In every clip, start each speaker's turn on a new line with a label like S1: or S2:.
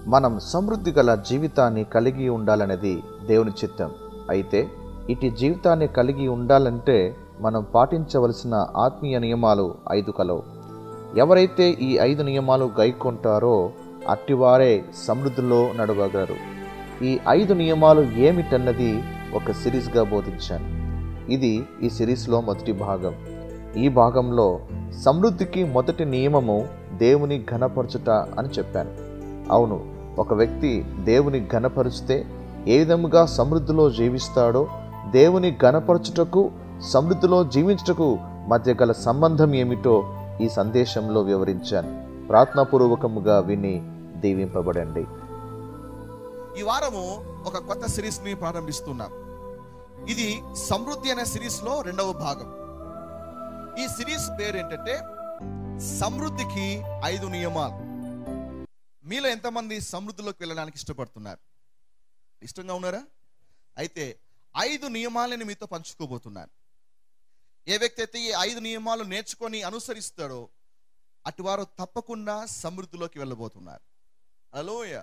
S1: మనం సమృద్ధి గల జీవితాన్ని కలిగి ఉండాలనేది దేవుని చిత్తం అయితే ఇటు జీవితాన్ని కలిగి ఉండాలంటే మనం పాటించవలసిన ఆత్మీయ నియమాలు ఐదు కలవు ఎవరైతే ఈ ఐదు నియమాలు గైకొంటారో అట్టివారే సమృద్ధిలో నడవగలరు ఈ ఐదు నియమాలు ఏమిటన్నది ఒక సిరీస్గా బోధించాను ఇది ఈ సిరీస్లో మొదటి భాగం ఈ భాగంలో సమృద్ధికి మొదటి నియమము దేవుని ఘనపరచుట అని చెప్పాను అవును ఒక వ్యక్తి దేవుని ఘనపరిచితే ఏ విధముగా సమృద్ధిలో జీవిస్తాడో దేవుని ఘనపరచుటకు సమృద్ధిలో జీవించుటకు మధ్య గల సంబంధం ఏమిటో ఈ సందేశంలో వివరించాను ప్రార్థనాపూర్వకముగా విని దీవింపబడండి
S2: ఈ వారము ఒక కొత్త సిరీస్ ని ప్రారంభిస్తున్నాం ఇది సమృద్ధి అనే సిరీస్ లో రెండవ భాగం ఈ సిరీస్ పేరు ఏంటంటే సమృద్ధికి ఐదు నియమాలు మీలో ఎంతమంది సమృద్ధిలోకి వెళ్ళడానికి ఇష్టపడుతున్నారు ఇష్టంగా ఉన్నారా అయితే ఐదు నియమాలని మీతో పంచుకోబోతున్నాను ఏ వ్యక్తి అయితే ఈ ఐదు నియమాలు నేర్చుకొని అనుసరిస్తాడో అటువారు తప్పకుండా సమృద్ధిలోకి వెళ్ళబోతున్నారు అలోయ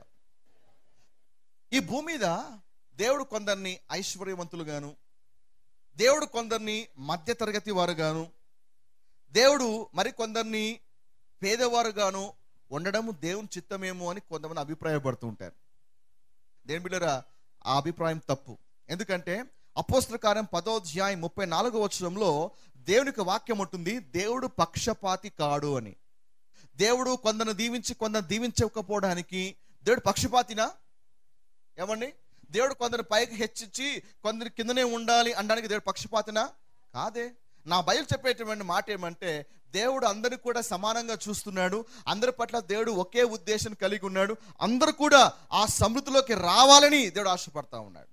S2: ఈ భూమి మీద దేవుడు కొందరిని ఐశ్వర్యవంతులుగాను దేవుడు కొందరిని మధ్యతరగతి వారుగాను దేవుడు మరి కొందరిని పేదవారుగాను ఉండడం దేవుని చిత్తమేమో అని కొంతమంది అభిప్రాయపడుతూ ఉంటారు దేని బిడ్డరా ఆ అభిప్రాయం తప్పు ఎందుకంటే అపోస్తల కార్యం పదో అధ్యాయం ముప్పై నాలుగో వచనంలో దేవునికి వాక్యం ఉంటుంది దేవుడు పక్షపాతి కాడు అని దేవుడు కొందరు దీవించి కొందరు దీవించకపోవడానికి దేవుడు పక్షపాతినా ఏమండి దేవుడు కొందరు పైకి హెచ్చించి కొందరు కిందనే ఉండాలి అనడానికి దేవుడు పక్షపాతినా కాదే నా బయలు చెప్పేటువంటి మాట ఏమంటే దేవుడు అందరిని కూడా సమానంగా చూస్తున్నాడు అందరి పట్ల దేవుడు ఒకే ఉద్దేశం కలిగి ఉన్నాడు అందరూ కూడా ఆ సమృద్ధిలోకి రావాలని దేవుడు ఆశపడతా ఉన్నాడు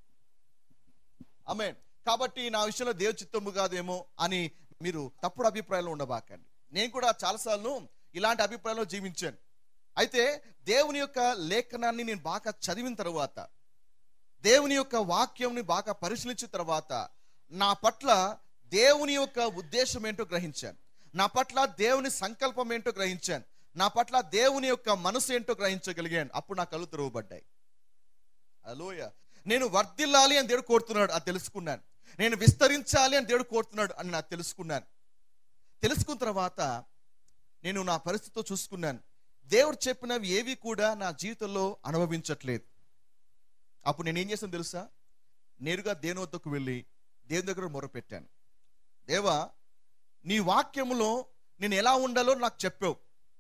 S2: ఆమె కాబట్టి నా విషయంలో దేవు చిత్తము కాదేమో అని మీరు తప్పుడు అభిప్రాయంలో ఉండబాకండి నేను కూడా చాలాసార్లు ఇలాంటి అభిప్రాయంలో జీవించాను అయితే దేవుని యొక్క లేఖనాన్ని నేను బాగా చదివిన తర్వాత దేవుని యొక్క వాక్యంని బాగా పరిశీలించిన తర్వాత నా పట్ల దేవుని యొక్క ఉద్దేశం ఏంటో గ్రహించాను నా పట్ల దేవుని సంకల్పం ఏంటో గ్రహించాను నా పట్ల దేవుని యొక్క మనసు ఏంటో గ్రహించగలిగాను అప్పుడు నా కళ్ళు తెరవబడ్డాయి అలోయ నేను వర్ధిల్లాలి అని దేవుడు కోరుతున్నాడు అది తెలుసుకున్నాను నేను విస్తరించాలి అని దేవుడు కోరుతున్నాడు అని నాకు తెలుసుకున్నాను తెలుసుకున్న తర్వాత నేను నా పరిస్థితితో చూసుకున్నాను దేవుడు చెప్పినవి ఏవి కూడా నా జీవితంలో అనుభవించట్లేదు అప్పుడు నేను ఏం చేశాను తెలుసా నేరుగా దేవుని వద్దకు వెళ్ళి దేవుని దగ్గర మొరపెట్టాను దేవా నీ వాక్యములో నేను ఎలా ఉండాలో నాకు చెప్పావు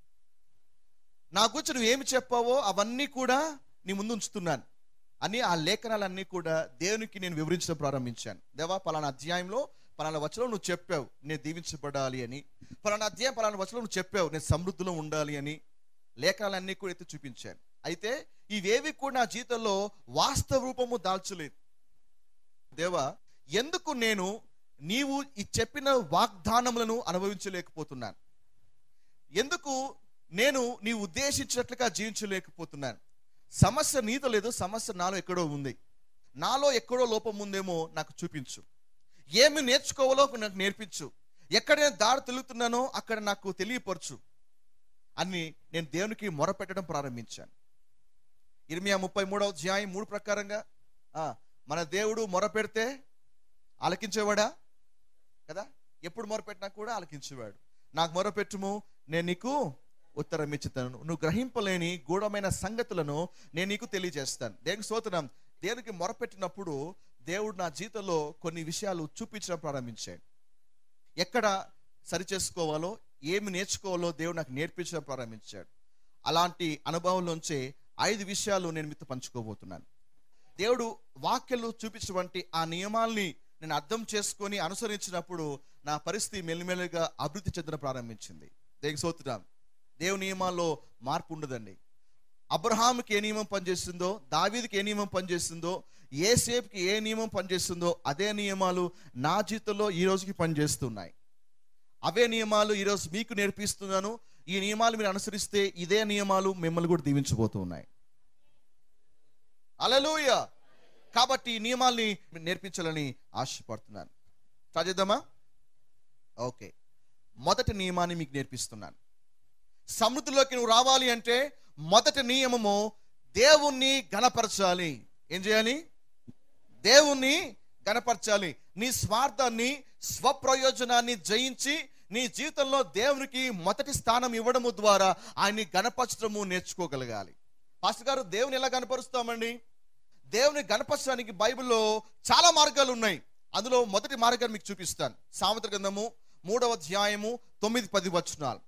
S2: నా గురించి నువ్వు ఏమి చెప్పావో అవన్నీ కూడా నీ ముందు ఉంచుతున్నాను అని ఆ లేఖనాలన్నీ కూడా దేవునికి నేను వివరించడం ప్రారంభించాను దేవా పలానా అధ్యాయంలో పలానా వచనం నువ్వు చెప్పావు నేను దీవించబడాలి అని పలానా అధ్యాయం పలానా వచనం నువ్వు చెప్పావు నేను సమృద్ధిలో ఉండాలి అని లేఖనాలన్నీ కూడా ఎత్తి చూపించాను అయితే ఇవేవి కూడా నా జీవితంలో వాస్తవ రూపము దాల్చలేదు దేవా ఎందుకు నేను నీవు ఈ చెప్పిన వాగ్దానములను అనుభవించలేకపోతున్నాను ఎందుకు నేను నీ ఉద్దేశించినట్లుగా జీవించలేకపోతున్నాను సమస్య నీతో లేదు సమస్య నాలో ఎక్కడో ఉంది నాలో ఎక్కడో లోపం ఉందేమో నాకు చూపించు ఏమి నేర్చుకోవాలో నాకు నేర్పించు ఎక్కడ నేను దారి తెలుగుతున్నానో అక్కడ నాకు తెలియపరచు అని నేను దేవునికి మొరపెట్టడం ప్రారంభించాను ఇర్మియా ముప్పై మూడవ అధ్యాయం మూడు ప్రకారంగా ఆ, మన దేవుడు మొరపెడితే ఆలకించేవాడా కదా ఎప్పుడు మొరపెట్టినా కూడా ఆలకించేవాడు నాకు మొరపెట్టుము నేను నీకు ఉత్తరం ఇచ్చుతాను నువ్వు గ్రహింపలేని గూఢమైన సంగతులను నేను నీకు తెలియజేస్తాను దేవునికి స్తోత్రం దేవునికి మొరపెట్టినప్పుడు దేవుడు నా జీవితంలో కొన్ని విషయాలు చూపించడం ప్రారంభించాడు ఎక్కడ సరి చేసుకోవాలో ఏమి నేర్చుకోవాలో దేవుడు నాకు నేర్పించడం ప్రారంభించాడు అలాంటి అనుభవంలోంచే ఐదు విషయాలు నేను మీతో పంచుకోబోతున్నాను దేవుడు వాక్యలు చూపించినటువంటి ఆ నియమాల్ని నేను అర్థం చేసుకొని అనుసరించినప్పుడు నా పరిస్థితి మెల్లిమెల్లిగా అభివృద్ధి చెందడం ప్రారంభించింది దేవుని స్తోత్రం దేవుని నియమాల్లో మార్పు ఉండదండి అబ్రహాంకి ఏ నియమం పనిచేస్తుందో దావీదికి ఏ నియమం పనిచేస్తుందో ఏ సేపుకి ఏ నియమం పనిచేస్తుందో అదే నియమాలు నా జీవితంలో ఈ రోజుకి పనిచేస్తున్నాయి అవే నియమాలు ఈరోజు మీకు నేర్పిస్తున్నాను ఈ నియమాలు మీరు అనుసరిస్తే ఇదే నియమాలు మిమ్మల్ని కూడా దీవించబోతూ ఉన్నాయి అలలుయ కాబట్టి ఈ నియమాల్ని నేర్పించాలని ఆశపడుతున్నాను స్టార్ట్ చేద్దామా ఓకే మొదటి నియమాన్ని మీకు నేర్పిస్తున్నాను సమృద్ధిలోకి నువ్వు రావాలి అంటే మొదటి నియమము దేవుణ్ణి గణపరచాలి ఏం చేయాలి దేవుణ్ణి గణపరచాలి నీ స్వార్థాన్ని స్వప్రయోజనాన్ని జయించి నీ జీవితంలో దేవునికి మొదటి స్థానం ఇవ్వడము ద్వారా ఆయన్ని గణపరచడము నేర్చుకోగలగాలి పాస్టర్ గారు దేవుని ఎలా గణపరుస్తామండి దేవుని గణపరచడానికి బైబిల్లో చాలా మార్గాలు ఉన్నాయి అందులో మొదటి మార్గాన్ని మీకు చూపిస్తాను సామెత గ్రంథము మూడవ అధ్యాయము తొమ్మిది పది వచనాలు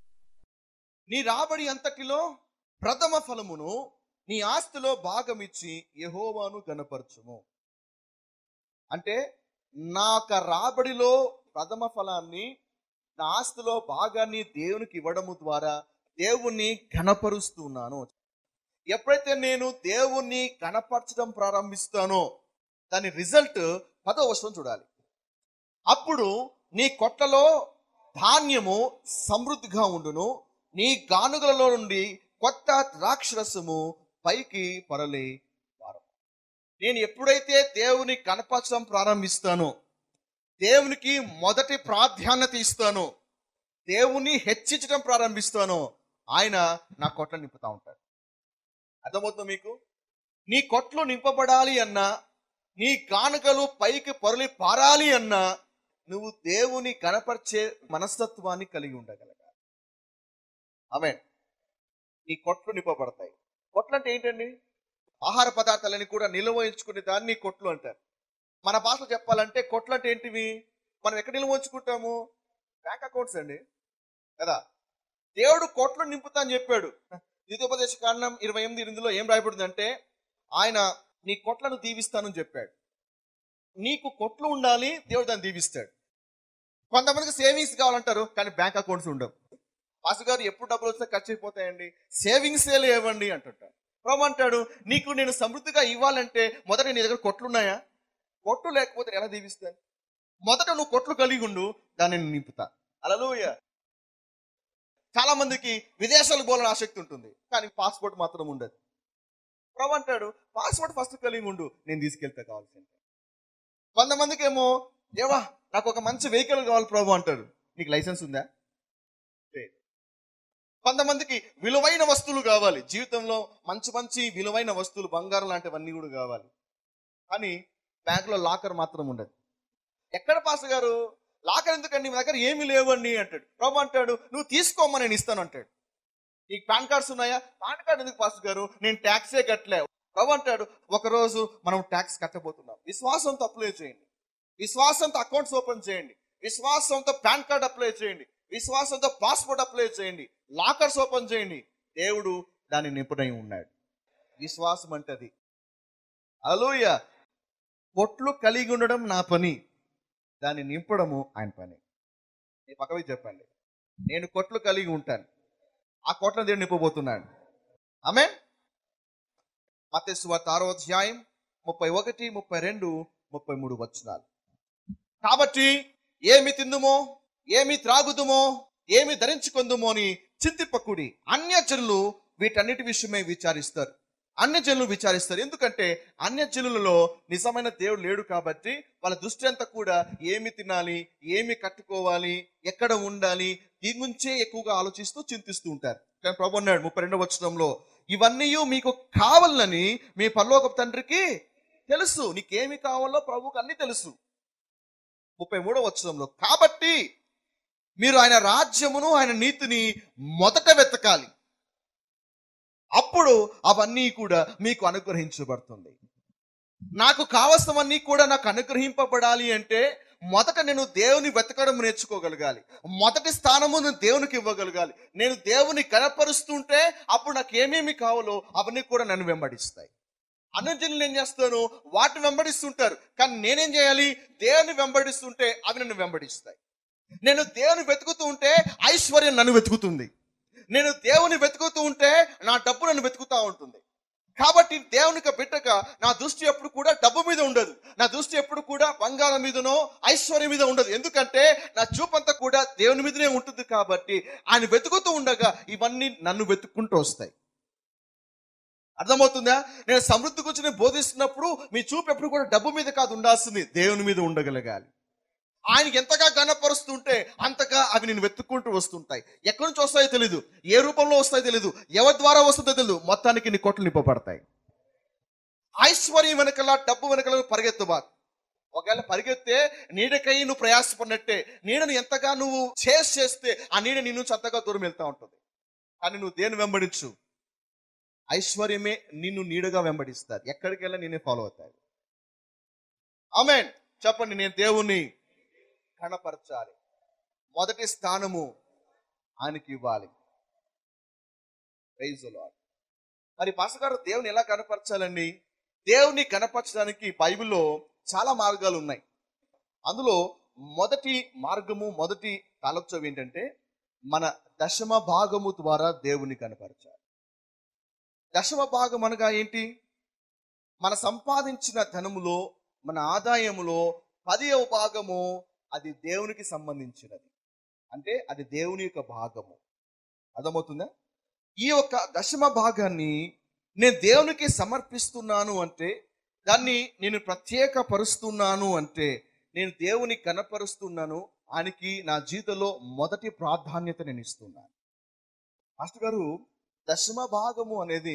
S2: నీ రాబడి అంతటిలో ప్రథమ ఫలమును నీ ఆస్తిలో భాగం ఇచ్చి యెహోవాను గణపరచుము అంటే నా యొక్క రాబడిలో ప్రథమ ఫలాన్ని నా ఆస్తిలో భాగాన్ని దేవునికి ఇవ్వడము ద్వారా దేవుణ్ణి ఘనపరుస్తున్నాను ఎప్పుడైతే నేను దేవుణ్ణి కనపరచడం ప్రారంభిస్తానో దాని రిజల్ట్ పదో వర్షం చూడాలి అప్పుడు నీ కొట్లలో ధాన్యము సమృద్ధిగా ఉండును నీ గానుగలలో నుండి కొత్త ద్రాక్షరసము పైకి పొరలే వారం నేను ఎప్పుడైతే దేవుని కనపరచడం ప్రారంభిస్తానో దేవునికి మొదటి ప్రాధాన్యత ఇస్తానో దేవుని హెచ్చించడం ప్రారంభిస్తానో ఆయన నా కొట్ల నింపుతా ఉంటాడు అర్థమవుతుందా మీకు నీ కొట్లు నింపబడాలి అన్నా నీ కానుకలు పైకి పొరలి పారాలి అన్నా నువ్వు దేవుని కనపరిచే మనస్తత్వాన్ని కలిగి ఉండగలగాలి ఆమె నీ కొట్లు నింపబడతాయి కొట్లు అంటే ఏంటండి ఆహార పదార్థాలని కూడా నిల్వ ఉంచుకునే దాన్ని కొట్లు అంటారు మన భాషలో చెప్పాలంటే కొట్లు అంటే ఏంటివి మనం ఎక్కడ నిల్వ ఉంచుకుంటాము బ్యాంక్ అకౌంట్స్ అండి కదా దేవుడు కొట్లు నింపుతా అని చెప్పాడు ద్వితోపదేశ కారణం ఇరవై ఎనిమిది ఎనిమిదిలో ఏం రాయబడిందంటే ఆయన నీ కొట్లను దీవిస్తానని చెప్పాడు నీకు కొట్లు ఉండాలి దేవుడు దాన్ని దీవిస్తాడు కొంతమందికి సేవింగ్స్ కావాలంటారు కానీ బ్యాంక్ అకౌంట్స్ ఉండవు పాస్ గారు ఎప్పుడు డబ్బులు వస్తే ఖర్చు అయిపోతాయండి సేవింగ్స్ లేవండి అంటుంటారు ప్రభు అంటాడు నీకు నేను సమృద్ధిగా ఇవ్వాలంటే మొదట నీ దగ్గర కొట్లు ఉన్నాయా కొట్లు లేకపోతే నేను ఎలా దీవిస్తాను మొదట నువ్వు కొట్లు కలిగి ఉండు దాన్ని నేను నింపుతా అలలోయ చాలా మందికి విదేశాలకు పోవాలని ఆసక్తి ఉంటుంది కానీ పాస్పోర్ట్ మాత్రం ఉండదు ప్రభు అంటాడు పాస్పోర్ట్ ఫస్ట్ కలిగి ఉండు నేను తీసుకెళ్తే కావాల్సింది కొంతమందికి ఏమో దేవా నాకు ఒక మంచి వెహికల్ కావాలి ప్రభు అంటాడు నీకు లైసెన్స్ ఉందా లేదు. కొంతమందికి విలువైన వస్తువులు కావాలి జీవితంలో మంచి మంచి విలువైన వస్తువులు బంగారం లాంటివన్నీ కూడా కావాలి కానీ బ్యాంకులో లాకర్ మాత్రం ఉండదు ఎక్కడ పాస్ గారు లాకర్ ఎందుకండి మీ దగ్గర ఏమీ లేవండి అంటాడు ప్రభు అంటాడు నువ్వు తీసుకోమ్మా నేను ఇస్తాను అంటాడు నీకు పాన్ కార్డ్స్ ఉన్నాయా పాన్ కార్డ్ ఎందుకు పాస్ గారు నేను ట్యాక్సే కట్టలే ప్రభు అంటాడు ఒకరోజు మనం ట్యాక్స్ కట్టబోతున్నాం విశ్వాసంతో అప్లై చేయండి విశ్వాసంతో అకౌంట్స్ ఓపెన్ చేయండి విశ్వాసంతో పాన్ కార్డ్ అప్లై చేయండి విశ్వాసంతో పాస్పోర్ట్ అప్లై చేయండి లాకర్స్ ఓపెన్ చేయండి దేవుడు దాన్ని నిపుణై ఉన్నాడు విశ్వాసం అంటది అలోయ పొట్లు కలిగి ఉండడం నా పని దాన్ని నింపడము ఆయన పని ఈ పక్కవి చెప్పండి నేను కొట్లు కలిగి ఉంటాను ఆ కొట్లను దేవుడు నింపబోతున్నాడు ఆమె మతేశ్వార్త ఆరో అధ్యాయం ముప్పై ఒకటి ముప్పై రెండు ముప్పై మూడు వచనాలు కాబట్టి ఏమి తిందుమో ఏమి త్రాగుదుమో ఏమి ధరించుకుందుమో అని చింతిప్పకుడి అన్యజనులు వీటన్నిటి విషయమై విచారిస్తారు అన్యజనులు విచారిస్తారు ఎందుకంటే అన్యజనులలో నిజమైన దేవుడు లేడు కాబట్టి వాళ్ళ దృష్టి అంతా కూడా ఏమి తినాలి ఏమి కట్టుకోవాలి ఎక్కడ ఉండాలి దీని నుంచే ఎక్కువగా ఆలోచిస్తూ చింతిస్తూ ఉంటారు కానీ ప్రభు అన్నాడు ముప్పై రెండవ వచనంలో ఇవన్నీ మీకు కావాలని మీ పరలోక తండ్రికి తెలుసు నీకేమి కావాలో ప్రభువుకు అన్ని తెలుసు ముప్పై మూడవ వచనంలో కాబట్టి మీరు ఆయన రాజ్యమును ఆయన నీతిని మొదట వెతకాలి అప్పుడు అవన్నీ కూడా మీకు అనుగ్రహించబడుతుంది నాకు కావలసినవన్నీ కూడా నాకు అనుగ్రహింపబడాలి అంటే మొదట నేను దేవుని వెతకడం నేర్చుకోగలగాలి మొదటి స్థానము నేను దేవునికి ఇవ్వగలగాలి నేను దేవుని కనపరుస్తుంటే అప్పుడు నాకు ఏమేమి కావాలో అవన్నీ కూడా నన్ను వెంబడిస్తాయి అన్నజనులు ఏం చేస్తాను వాటిని వెంబడిస్తుంటారు కానీ నేనేం చేయాలి దేవుని వెంబడిస్తుంటే అవి నన్ను వెంబడిస్తాయి నేను దేవుని వెతుకుతూ ఉంటే ఐశ్వర్యం నన్ను వెతుకుతుంది నేను దేవుని వెతుకుతూ ఉంటే నా డబ్బు నన్ను వెతుకుతూ ఉంటుంది కాబట్టి దేవునికి బిడ్డగా నా దృష్టి ఎప్పుడు కూడా డబ్బు మీద ఉండదు నా దృష్టి ఎప్పుడు కూడా బంగారం మీదనో ఐశ్వర్యం మీద ఉండదు ఎందుకంటే నా చూపంతా కూడా దేవుని మీదనే ఉంటుంది కాబట్టి ఆయన వెతుకుతూ ఉండగా ఇవన్నీ నన్ను వెతుక్కుంటూ వస్తాయి అర్థమవుతుందా నేను సమృద్ధి గురించి నేను బోధిస్తున్నప్పుడు మీ చూపు ఎప్పుడు కూడా డబ్బు మీద కాదు ఉండాల్సింది దేవుని మీద ఉండగలగాలి ఆయనకి ఎంతగా గణపరుస్తుంటే అంతగా అవి నేను వెతుక్కుంటూ వస్తుంటాయి ఎక్కడి నుంచి వస్తాయో తెలియదు ఏ రూపంలో వస్తాయో తెలియదు ఎవరి ద్వారా వస్తుందో తెలియదు మొత్తానికి నీ కొట్లు నింపబడతాయి ఐశ్వర్యం వెనకల డబ్బు వెనకల పరిగెత్తుబా ఒకవేళ పరిగెత్తే నీడకై నువ్వు ప్రయాసపడినట్టే నీడను ఎంతగా నువ్వు చేసి చేస్తే ఆ నీడ నీ నుంచి అంతగా దూరం వెళ్తా ఉంటుంది కానీ నువ్వు దేని వెంబడించు ఐశ్వర్యమే నిన్ను నీడగా వెంబడిస్తారు ఎక్కడికి వెళ్ళా నేనే ఫాలో అవుతాయి ఆమెన్ చెప్పండి నేను దేవుణ్ణి కనపరచాలి మొదటి స్థానము ఆయనకి ఇవ్వాలి Praise the Lord. మరి పాస్టర్ గారు దేవుని ఎలా కనపరచాలండి దేవుని కనపరచడానికి బైబిల్లో చాలా మార్గాలు ఉన్నాయి అందులో మొదటి మార్గము మొదటి తాలొచ్చవి ఏంటంటే మన దశమ భాగము ద్వారా దేవుని కనపరచాలి దశమ భాగం అనగా ఏంటి మన సంపాదించిన ధనములో మన ఆదాయములో పదివ భాగము అది దేవునికి సంబంధించినది అంటే అది దేవుని యొక్క భాగము అర్థమవుతుందా ఈ యొక్క దశమ భాగాన్ని నేను దేవునికి సమర్పిస్తున్నాను అంటే దాన్ని నేను ప్రత్యేక పరుస్తున్నాను అంటే నేను దేవుని కనపరుస్తున్నాను ఆయనకి నా జీవితంలో మొదటి ప్రాధాన్యత నేను ఇస్తున్నాను మాస్టర్ గారు దశమ భాగము అనేది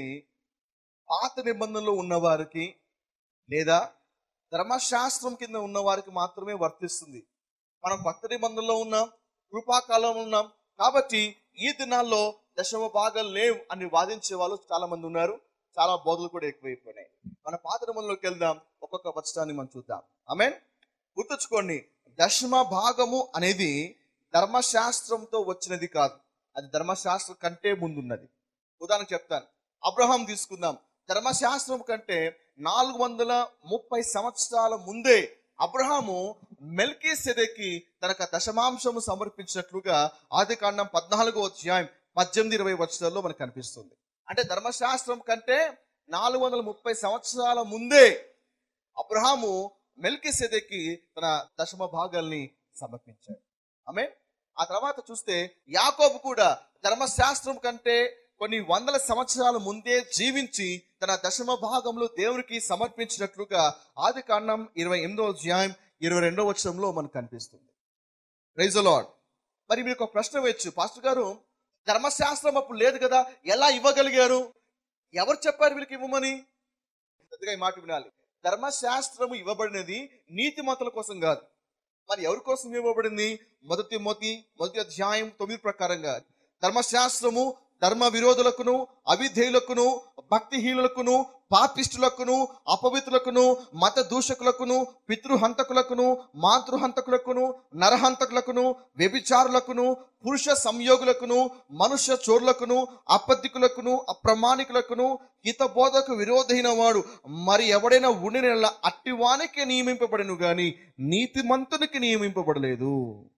S2: పాత నిబంధనలో ఉన్నవారికి లేదా ధర్మశాస్త్రం కింద ఉన్నవారికి మాత్రమే వర్తిస్తుంది మనం కొత్త నిబంధనలో ఉన్నాం కృపాకాలంలో ఉన్నాం కాబట్టి ఈ దినాల్లో దశమ భాగాలు లేవు అని వాదించే వాళ్ళు చాలా మంది ఉన్నారు చాలా బోధలు కూడా ఎక్కువైపోయినాయి మన పాత నిబంధనలోకి వెళ్దాం ఒక్కొక్క వచనాన్ని మనం చూద్దాం ఆమె గుర్తుంచుకోండి దశమ భాగము అనేది ధర్మశాస్త్రంతో వచ్చినది కాదు అది ధర్మశాస్త్రం కంటే ముందున్నది ఉదాహరణ చెప్తాను అబ్రహాం తీసుకుందాం ధర్మశాస్త్రం కంటే నాలుగు వందల ముప్పై సంవత్సరాల ముందే అబ్రహాము మెల్కీ సెదెకి తనకు దశమాంశము సమర్పించినట్లుగా ఆది కాండం పద్నాలుగో అధ్యాయం పద్దెనిమిది ఇరవై వచ్చాల్లో మనకు కనిపిస్తుంది అంటే ధర్మశాస్త్రం కంటే నాలుగు వందల ముప్పై సంవత్సరాల ముందే అబ్రహాము మెల్కి సెదెకి తన దశమ భాగాల్ని సమర్పించాడు ఆమె ఆ తర్వాత చూస్తే యాకోబు కూడా ధర్మశాస్త్రం కంటే కొన్ని వందల సంవత్సరాల ముందే జీవించి తన దశమ భాగంలో దేవునికి సమర్పించినట్లుగా ఆది కాండం ఇరవై ఎనిమిదో అధ్యాయం ఇరవై రెండో వచనంలో మనకు కనిపిస్తుంది రైజ్ లార్డ్ మరి మీకు ఒక ప్రశ్న వేయచ్చు పాస్టర్ గారు ధర్మశాస్త్రం అప్పుడు లేదు కదా ఎలా ఇవ్వగలిగారు ఎవరు చెప్పారు వీళ్ళకి ఇవ్వమని పెద్దగా ఈ మాట వినాలి ధర్మశాస్త్రము ఇవ్వబడినది నీతి మతుల కోసం కాదు మరి ఎవరి కోసం ఇవ్వబడింది మొదటి మొదటి మొదటి అధ్యాయం తొమ్మిది ప్రకారంగా ధర్మశాస్త్రము ధర్మ విరోధులకును అవిధేయులకును భక్తిహీనులకును పాపిష్టులకును అపవిత్రులకును మత దూషకులకును పితృహంతకులకును మాతృహంతకులకును నరహంతకులకును వ్యభిచారులకును పురుష సంయోగులకును మనుష్య చోర్లకును అపద్ధికులకును అప్రమాణికులకును హితబోధకు విరోధైన వాడు మరి ఎవడైనా ఉండిన అట్టివానికి నియమింపబడను గాని నీతిమంతునికి నియమింపబడలేదు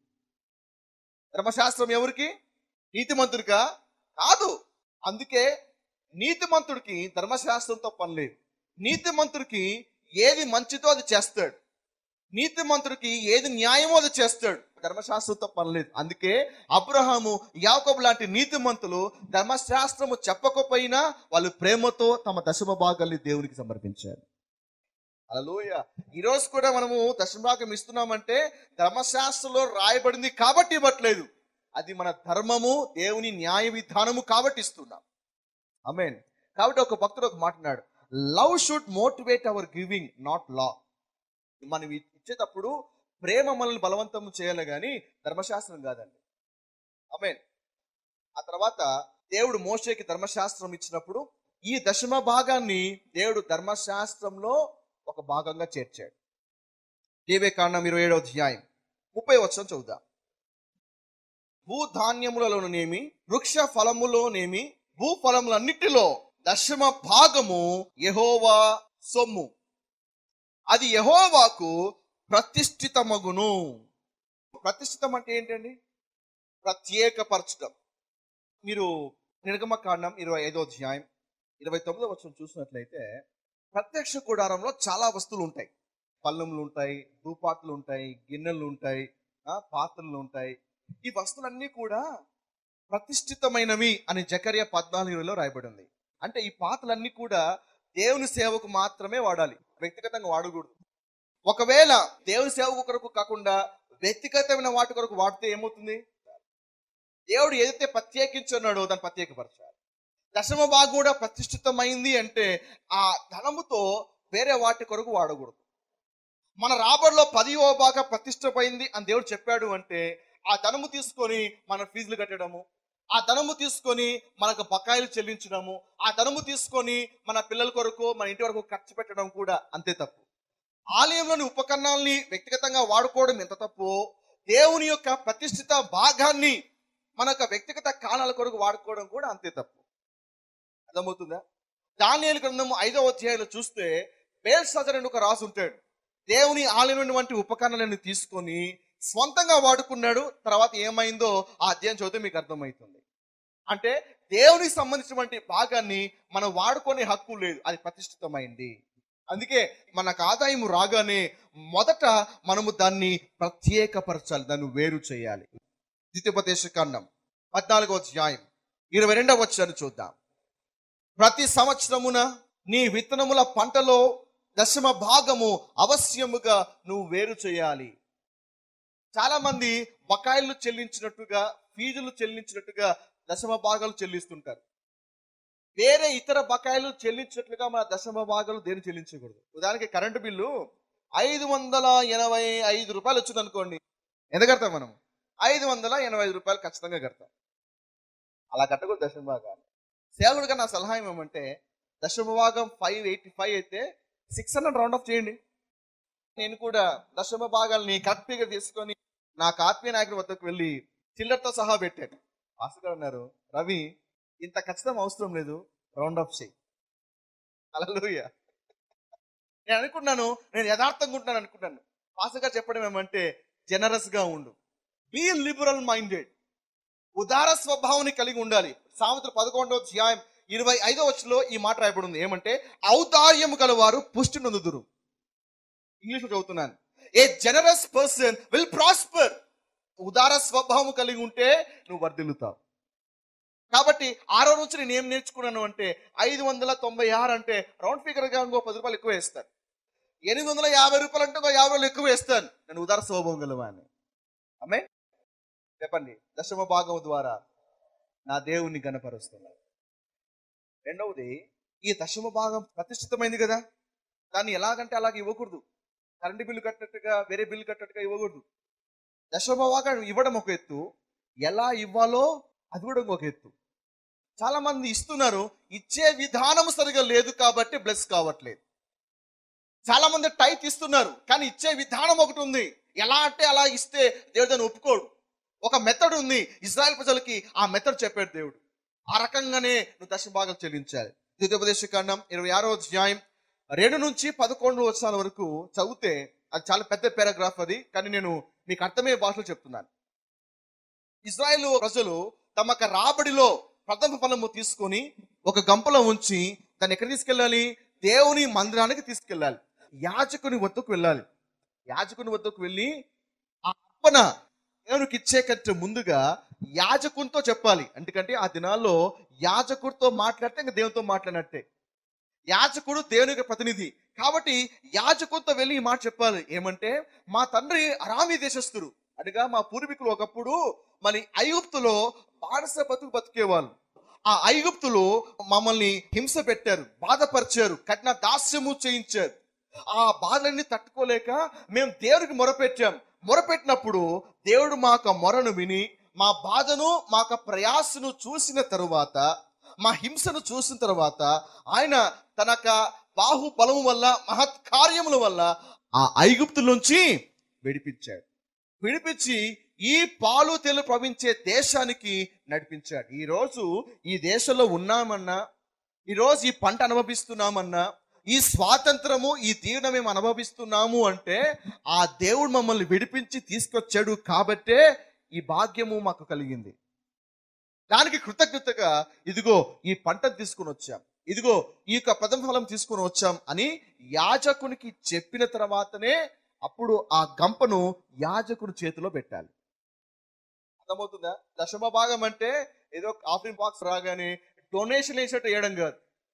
S2: ధర్మశాస్త్రం ఎవరికి నీతిమంతుడికా కాదు అందుకే నీతిమంతుడికి ధర్మశాస్త్రంతో పని లేదు నీతిమంతుడికి ఏది మంచిదో అది చేస్తాడు నీతిమంతుడికి ఏది న్యాయమో అది చేస్తాడు ధర్మశాస్త్రంతో పని లేదు అందుకే అబ్రహాము యాకోబు లాంటి నీతిమంతులు ధర్మశాస్త్రము చెప్పకపోయినా వాళ్ళు ప్రేమతో తమ దశమ భాగాల్ని దేవునికి సమర్పించారు అలలోయ ఈరోజు కూడా మనము దశభాగం ఇస్తున్నామంటే ధర్మశాస్త్రంలో రాయబడింది కాబట్టి ఇవ్వట్లేదు అది మన ధర్మము దేవుని న్యాయ విధానము కాబట్టి ఇస్తున్నాం అమేన్ కాబట్టి ఒక భక్తుడు ఒక మాట్లాడు love should motivate our giving not law మనం ఇచ్చేటప్పుడు ప్రేమ మనల్ని బలవంతం చేయాలి కానీ ధర్మశాస్త్రం కాదండి అమేన్ ఆ తర్వాత దేవుడు మోషేకి ధర్మశాస్త్రం ఇచ్చినప్పుడు ఈ దశమ భాగాన్ని దేవుడు ధర్మశాస్త్రంలో ఒక భాగంగా చేర్చాడు దేవే కాండం ఇరవై ఏడవ అధ్యాయం ముప్పై వచ్చం చదువుదాం భూధాన్యములలోనేమి వృక్ష ఫలములోనేమి భూఫలములన్నిటిలో దశమ భాగము యహోవా సొమ్ము అది యహోవాకు ప్రతిష్ఠితమగును ప్రతిష్ఠితం అంటే ఏంటండి ప్రత్యేకపరచడం మీరు నిర్గమ కాండం ఇరవై ఐదో అధ్యాయం ఇరవై తొమ్మిదో వచ్చిన చూసినట్లయితే ప్రత్యక్ష గుడారంలో చాలా వస్తువులు ఉంటాయి పళ్ళెములు ఉంటాయి దూపాట్లు ఉంటాయి గిన్నెలు ఉంటాయి ఆ, పాత్రలు ఉంటాయి ఈ వస్తువులన్నీ కూడా ప్రతిష్ఠితమైనవి అని జకర్య పద్నాలుగు ఇరవైలో రాయబడింది అంటే ఈ పాత్రలన్నీ కూడా దేవుని సేవకు మాత్రమే వాడాలి వ్యక్తిగతంగా వాడకూడదు ఒకవేళ దేవుని సేవకు కొరకు కాకుండా వ్యక్తిగతమైన వాటి కొరకు వాడితే ఏమవుతుంది దేవుడు ఏదైతే ప్రత్యేకించున్నాడో దాన్ని ప్రత్యేకపరచాలి దశమ భాగం కూడా ప్రతిష్ఠితమైంది అంటే ఆ ధనముతో వేరే వాటి కొరకు వాడకూడదు మన రాబడిలో పదివ భాగం ప్రతిష్టమైంది అని దేవుడు చెప్పాడు అంటే ఆ ధనము తీసుకొని మన ఫీజులు కట్టడము ఆ ధనము తీసుకొని మనకు బకాయిలు చెల్లించడము ఆ ధనము తీసుకొని మన పిల్లల కొరకు మన ఇంటి వరకు ఖర్చు పెట్టడం కూడా అంతే తప్పు ఆలయంలోని ఉపకరణాలని వ్యక్తిగతంగా వాడుకోవడం ఎంత తప్పు దేవుని యొక్క ప్రతిష్ఠిత భాగాన్ని మన యొక్క వ్యక్తిగత కారణాల కొరకు వాడుకోవడం కూడా అంతే తప్పు అర్థమవుతుందా దానియేలు గ్రంథము ఐదవ అధ్యాయంలో చూస్తే బేల్షాజర్ అని ఒక రాసు ఉంటాడు దేవుని ఆలయం వంటి ఉపకరణాలను తీసుకొని స్వంతంగా వాడుకున్నాడు తర్వాత ఏమైందో ఆ అధ్యాయం చదివితే మీకు అర్థమవుతుంది అంటే దేవునికి సంబంధించినటువంటి భాగాన్ని మనం వాడుకునే హక్కు లేదు అది ప్రతిష్ఠితమైంది అందుకే మనకు ఆదాయం రాగానే మొదట మనము దాన్ని ప్రత్యేకపరచాలి దాన్ని వేరు చేయాలి ద్వితీయోపదేశ కాండం పద్నాలుగో అధ్యాయం ఇరవై రెండవ వచ్చాను చూద్దాం ప్రతి సంవత్సరమున నీ విత్తనముల పంటలో దశమ భాగము అవశ్యముగా నువ్వు వేరు చేయాలి చాలా మంది బకాయిలు చెల్లించినట్టుగా ఫీజులు చెల్లించినట్టుగా దశమ భాగాలు చెల్లిస్తుంటారు వేరే ఇతర బకాయిలు చెల్లించినట్లుగా మన దశమ భాగాలు దేని చెల్లించకూడదు ఉదాహరణకి కరెంటు బిల్లు ఐదు వందల ఎనభై ఐదు రూపాయలు వచ్చింది అనుకోండి ఎంత కడతాం మనం ఐదు వందల ఎనభై ఐదు రూపాయలు ఖచ్చితంగా కడతాం అలా కట్టకూడదు దశమ భాగాలు సేవకుడిగా నా సలహా ఏమంటే దశమ భాగం ఫైవ్ ఎయిటీ ఫైవ్ అయితే సిక్స్ హండ్రెడ్ రౌండ్ ఆఫ్ చేయండి నేను కూడా దశమ భాగాల్ని కరెక్ట్గా తీసుకొని నాకు ఆత్మీయ నాయకుడి వద్దకు వెళ్ళి చిల్లర్తో సహా పెట్టాను మాస్టర్ గారు అన్నారు రవి ఇంత ఖచ్చితం అవసరం లేదు రౌండ్ ఆఫ్ చేయి అలలుయ నేను అనుకున్నాను నేను యథార్థంగా ఉంటాను అనుకున్నాను మాస్టర్ గారు చెప్పడం ఏమంటే జనరస్ గా ఉండు బీ లిబరల్ మైండెడ్ ఉదార స్వభావాన్ని కలిగి ఉండాలి సామెతలు పదకొండవ అధ్యాయం ఇరవై ఐదో వచ్చలో ఈ మాట రాయబడి ఉంది ఏమంటే ఔదార్యము గలవారు పుష్టి నొందుదురు ఇంగ్లీష్ లో చదువుతున్నాను a generous person will prosper ఉదార స్వభావం కలిగి ఉంటే నువ్వు వర్ధిల్లుతావు కాబట్టి ఆరో నుంచి నేను ఏం నేర్చుకున్నాను అంటే ఐదు వందల తొంభై ఆరు అంటే రౌండ్ ఫిగర్ గా ఇంకో పది రూపాయలు ఎక్కువ వేస్తాను ఎనిమిది వందల యాభై రూపాయలు అంటే ఇంకో యాభై రూపాయలు ఎక్కువ వేస్తాను నేను ఉదార స్వభావం గలవాన్ని అమ్మే చెప్పండి దశమ భాగం ద్వారా నా దేవుణ్ణి గణపరుస్తున్నాను రెండవది ఈ దశమ భాగం ప్రతిష్ఠితమైంది కదా దాన్ని ఎలాగంటే అలాగ ఇవ్వకూడదు కరెంటు బిల్లు కట్టినట్టుగా వేరే బిల్లు కట్టినట్టుగా ఇవ్వకూడదు దశమ భాగం ఇవ్వడం ఒక ఎత్తు ఎలా ఇవ్వాలో అది కూడా ఇంకొక ఎత్తు చాలా మంది ఇస్తున్నారు ఇచ్చే విధానం సరిగా లేదు కాబట్టి బ్లెస్ కావట్లేదు చాలా మంది టైట్ ఇస్తున్నారు కానీ ఇచ్చే విధానం ఒకటి ఉంది ఎలా అంటే అలా ఇస్తే దేవుడు దాన్ని ఒప్పుకోడు ఒక మెథడ్ ఉంది ఇజ్రాయెల్ ప్రజలకి ఆ మెథడ్ చెప్పాడు దేవుడు ఆ రకంగానే నువ్వు దశ భాగాలు చెల్లించాలి ద్వితీయోపదేశ కాండం ఇరవై ఆరో అధ్యాయం రెండు నుంచి పదకొండు వర్షాల వరకు చదివితే అది చాలా పెద్ద పారాగ్రాఫ్ అది కానీ నేను మీకు అర్థమయ్యే భాషలో చెప్తున్నాను ఇజ్రాయెల్ ప్రజలు తమ యొక్క రాబడిలో ప్రథమ ఫలము తీసుకొని ఒక గంపలో ఉంచి దాన్ని ఎక్కడ తీసుకెళ్ళాలి దేవుని మందిరానికి తీసుకెళ్ళాలి యాజకుని వద్దకు వెళ్ళాలి యాజకుని వద్దకు వెళ్ళి ఆ అర్పణ దేవునికి ఇచ్చే కంటే ముందుగా యాజకునితో చెప్పాలి ఎందుకంటే ఆ దినాల్లో యాజకుడితో మాట్లాడితే ఇంకా దేవునితో మాట్లాడినట్టే యాజకుడు దేవుని యొక్క ప్రతినిధి కాబట్టి యాజకుడితో వెళ్ళి ఈ మాట చెప్పాలి ఏమంటే మా తండ్రి అరామి దేశస్థుడు అనగా మా పూర్వీకులు ఒకప్పుడు మరి ఐగుప్తులో బానిస బతుకు బతికేవాళ్ళు ఆ ఐగుప్తులు మమ్మల్ని హింస పెట్టారు బాధపరిచారు కఠిన దాస్యము చేయించారు ఆ బాధలన్నీ తట్టుకోలేక మేము దేవుడికి మొరపెట్టాం మొరపెట్టినప్పుడు దేవుడు మా యొక్క మొరను విని మా బాధను మా యొక్క ప్రయాసను చూసిన తరువాత మా హింసను చూసిన తర్వాత ఆయన తన యొక్క బాహుబలము వల్ల మహత్ కార్యముల వల్ల ఆ ఐగుప్తు నుంచి విడిపించాడు విడిపించి ఈ పాలు తెలు ప్రవహించే దేశానికి నడిపించాడు ఈ రోజు ఈ దేశంలో ఉన్నామన్నా ఈ రోజు ఈ పంట అనుభవిస్తున్నామన్నా ఈ స్వాతంత్రము ఈ దీవెన మేము అనుభవిస్తున్నాము అంటే ఆ దేవుడు మమ్మల్ని విడిపించి తీసుకొచ్చాడు కాబట్టే ఈ భాగ్యము మాకు కలిగింది దానికి కృతజ్ఞతగా ఇదిగో ఈ పంటను తీసుకుని వచ్చాం ఇదిగో ఈ యొక్క ప్రథమ ఫలం తీసుకుని వచ్చాం అని యాజకునికి చెప్పిన తర్వాతనే అప్పుడు ఆ గంపను యాజకుని చేతిలో పెట్టాలి అర్థమవుతుందా దశమ భాగం అంటే ఏదో ఆఫరింగ్ బాక్స్ రాగానే డొనేషన్ వేసేట్టు వేయడం కాదు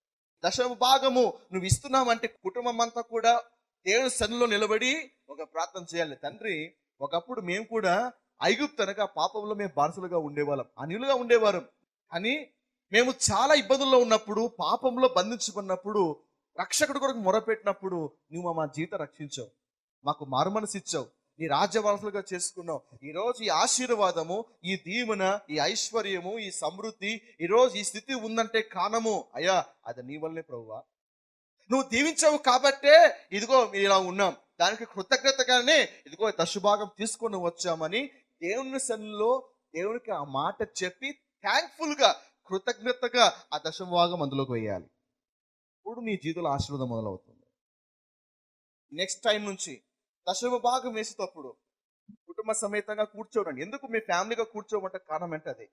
S2: దశమ భాగము నువ్వు ఇస్తున్నావంటే కుటుంబం అంతా కూడా దేవుని సన్నిలో నిలబడి ఒక ప్రార్థన చేయాలి తండ్రి ఒకప్పుడు మేము కూడా ఐగుప్తు అనగా పాపంలో మేము బానిసలుగా ఉండేవాళ్ళం అనిలుగా ఉండేవారం కానీ మేము చాలా ఇబ్బందుల్లో ఉన్నప్పుడు పాపంలో బంధించుకున్నప్పుడు రక్షకుడు కొరకు మొరపెట్టినప్పుడు నువ్వు మా జీవితం రక్షించావు మాకు మారుమనసు ఇచ్చావు నీ రాజ్యవారసులుగా చేసుకున్నావు ఈ రోజు ఈ ఆశీర్వాదము ఈ దీవెన ఈ ఐశ్వర్యము ఈ సమృద్ధి ఈ రోజు ఈ స్థితి ఉందంటే కారణము అయ్యా అది నీ వల్లే ప్రభువా నువ్వు దీవించావు కాబట్టే ఇదిగో మీరు ఇలా ఉన్నాం దానికి కృతజ్ఞతగానే ఇదిగో దశభాగం తీసుకొని వచ్చామని దేవుని సన్నిలో దేవునికి ఆ మాట చెప్పి థ్యాంక్ఫుల్ గా కృతజ్ఞతగా ఆ దశభాగం అందులోకి వేయాలి ఇప్పుడు నీ జీవితంలో ఆశీర్వాదం మొదలవుతుంది నెక్స్ట్ టైం నుంచి దశమ భాగం వేసేటప్పుడు కుటుంబ సమేతంగా కూర్చోడండి ఎందుకు మీ ఫ్యామిలీగా కూర్చోమంటే కారణం అంటే అది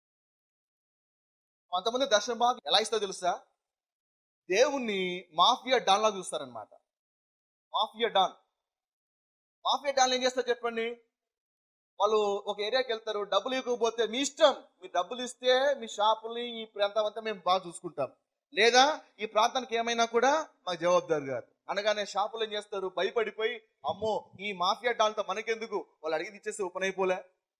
S2: కొంతమంది దశమ భాగం ఎలా ఇస్తో తెలుసా దేవుణ్ణి మాఫియా డాన్ లాగా చూస్తారనమాట మాఫియా డాన్ మాఫియా డాన్ ఏం చేస్తారు చెప్పండి వాళ్ళు ఒక ఏరియాకి వెళ్తారు డబ్బులు ఇవ్వకపోతే మీ ఇష్టం మీ డబ్బులు ఇస్తే మీ షాపుల్ని ఈ ప్రాంతం అంతా మేము బాగా చూసుకుంటాం లేదా ఈ ప్రాంతానికి ఏమైనా కూడా మాకు జవాబుదారు గారు అనగానే షాపులు ఏం చేస్తారు భయపడిపోయి అమ్మో ఈ మాఫియా డాల్తో మనకెందుకు వాళ్ళు అడిగి ఇచ్చేస్తే ఓపెన్ అయిపోలే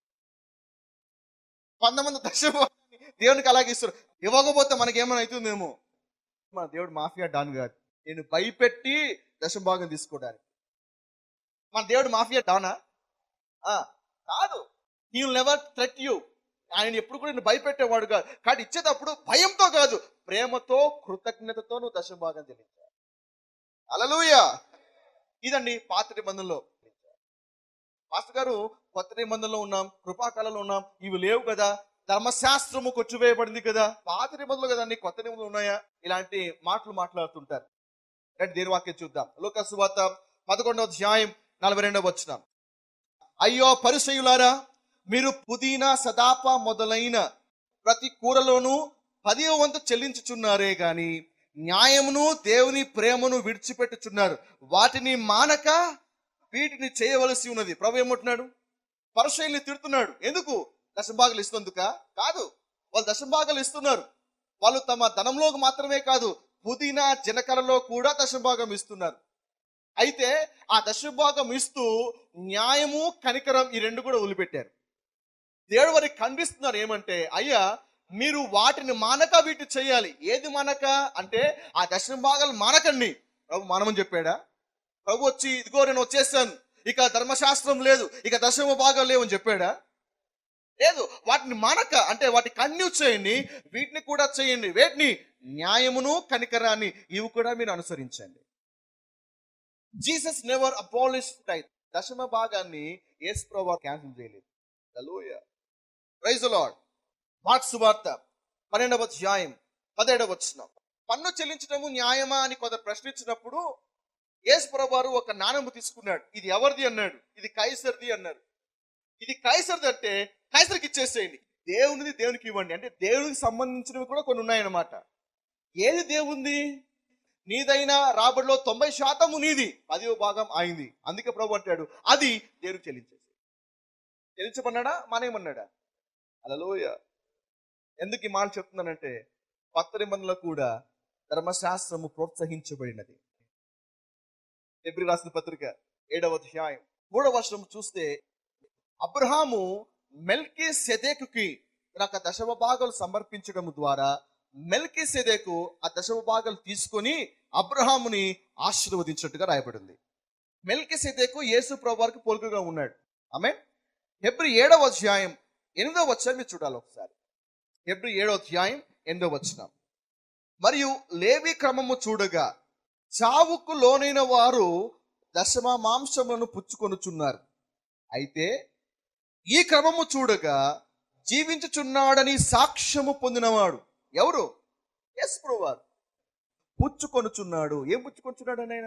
S2: కొంతమంది దశ దేవునికి అలాగే ఇస్తారు ఇవ్వకపోతే మనకేమైనా అవుతుందేమో మన దేవుడు మాఫియా డాన్ కాదు నేను భయపెట్టి దశభాగం తీసుకోవడానికి మన దేవుడు మాఫియా డానా ఆ, కాదు he will never threat you ఆయన ఎప్పుడు కూడా నేను భయపెట్టేవాడు కాదు కానీ ఇచ్చేటప్పుడు భయంతో కాదు ప్రేమతో కృతజ్ఞతతో నువ్వు దశభాగం చెల్లించాలి అలలుయ ఇదండి పాత నిబంధనలో మాస్టర్ గారు కొత్త నిబంధనలో ఉన్నాం కృపాకాలంలో ఉన్నాం ఇవి లేవు కదా ధర్మశాస్త్రము కొట్టువేయబడింది కదా పాత నిబంధనలు కదండి కొత్త నిబంధనలు ఉన్నాయా ఇలాంటి మాటలు మాట్లాడుతుంటారు రండి దేని వాక్యం చూద్దాం లోకసు వార్త పదకొండవ అధ్యాయం నలభై రెండవ వచ్చిన అయ్యో పరిసయులారా మీరు పుదీనా సదాప మొదలైన ప్రతి కూరలోనూ పదివ వంతు చెల్లించుచున్నారే గాని న్యాయమును దేవుని ప్రేమను విడిచిపెట్టుచున్నారు వాటిని మానక వీటిని చేయవలసి ఉన్నది ప్రభు ఏమంటున్నాడు పరశైలిని తిడుతున్నాడు ఎందుకు దశభాగాలు ఇస్తుందుక కాదు వాళ్ళు దశభాగాలు ఇస్తున్నారు వాళ్ళు తమ ధనంలోకి మాత్రమే కాదు పుదీనా జనకరలో కూడా దశభాగం ఇస్తున్నారు అయితే ఆ దశభాగం ఇస్తూ న్యాయము కనికరం ఈ రెండు కూడా వదిలిపెట్టారు దేవుడు వారికి ఖండిస్తున్నారు ఏమంటే అయ్యా మీరు వాటిని మానక వీటి చేయాలి ఏది మానక అంటే ఆ దశమ భాగాలు మానకండి ప్రభు మానమని చెప్పాడా ప్రభు వచ్చి ఇదిగో నేను వచ్చేసాను ఇక ధర్మశాస్త్రం లేదు ఇక దశమ భాగాలు లేవని చెప్పాడా లేదు వాటిని మానక అంటే వాటి కన్యూ చేయండి వీటిని కూడా చేయండి వేటిని న్యాయమును కనికరాన్ని ఇవి కూడా మీరు అనుసరించండి జీసస్ నెవర్ అబాలిష్ టైత్ దశమ భాగాన్ని యేసు ప్రభు క్యాన్సిల్ చేయలేదు హల్లెలూయా ప్రైజ్ లార్డ్ మార్క్స్ సువార్త పన్నెండవ అధ్యాయం పదిహేడవ వచనం పన్ను చెల్లించడము న్యాయమా అని కొంత ప్రశ్నించినప్పుడు యేసు ప్రభువారు ఒక నాణెము తీసుకున్నాడు ఇది ఎవరిది అన్నాడు ఇది కైసర్ది అన్నారు ఇది కైసర్ది అంటే కైసర్కి ఇచ్చేసేయండి దేవునిది దేవునికి ఇవ్వండి అంటే దేవునికి సంబంధించినవి కూడా కొన్ని ఉన్నాయన్నమాట ఏది దేవుంది నీదైనా రాబడిలో తొంభై శాతము నీది పదివ భాగం అయింది అందుకే ప్రభు అంటాడు అది దేవునికి చెల్లించేసి చెల్లించమన్నాడా మానేయమన్నాడా అలలోయ ఎందుకు ఈ మాట చెప్తున్నానంటే కొత్త నిబంధనలో కూడా ధర్మశాస్త్రము ప్రోత్సహించబడినది ఎబ్రి రాసిన పత్రిక ఏడవ అధ్యాయం మూడవ వర్షం చూస్తే అబ్రహాము మెల్కి సెదేకుకి నాకు దశమ భాగాలు సమర్పించడం ద్వారా మెల్కి సెదేకు ఆ దశమ భాగాలు తీసుకొని అబ్రహాముని ఆశీర్వదించినట్టుగా రాయబడింది మెల్కి సెదేకు యేసు ప్రభు వారికి పోలుకగా ఉన్నాడు ఆమె హెబ్రి ఏడవ అధ్యాయం ఎనిమిదవ వచ్చాయం మీరు చూడాలి ఒకసారి హెబ్రి ఏడవ అధ్యాయం ఎనిమిదవ వచనం మరియు లేవి క్రమము చూడగా చావుకు లోనైన వారు దశమ మాంసములను పుచ్చుకొనుచున్నారు అయితే ఈ క్రమము చూడగా జీవించుచున్నాడని సాక్ష్యము పొందినవాడు ఎవరు ఎస్ వారు పుచ్చుకొనుచున్నాడు ఏం పుచ్చుకొనుచున్నాడు ఆయన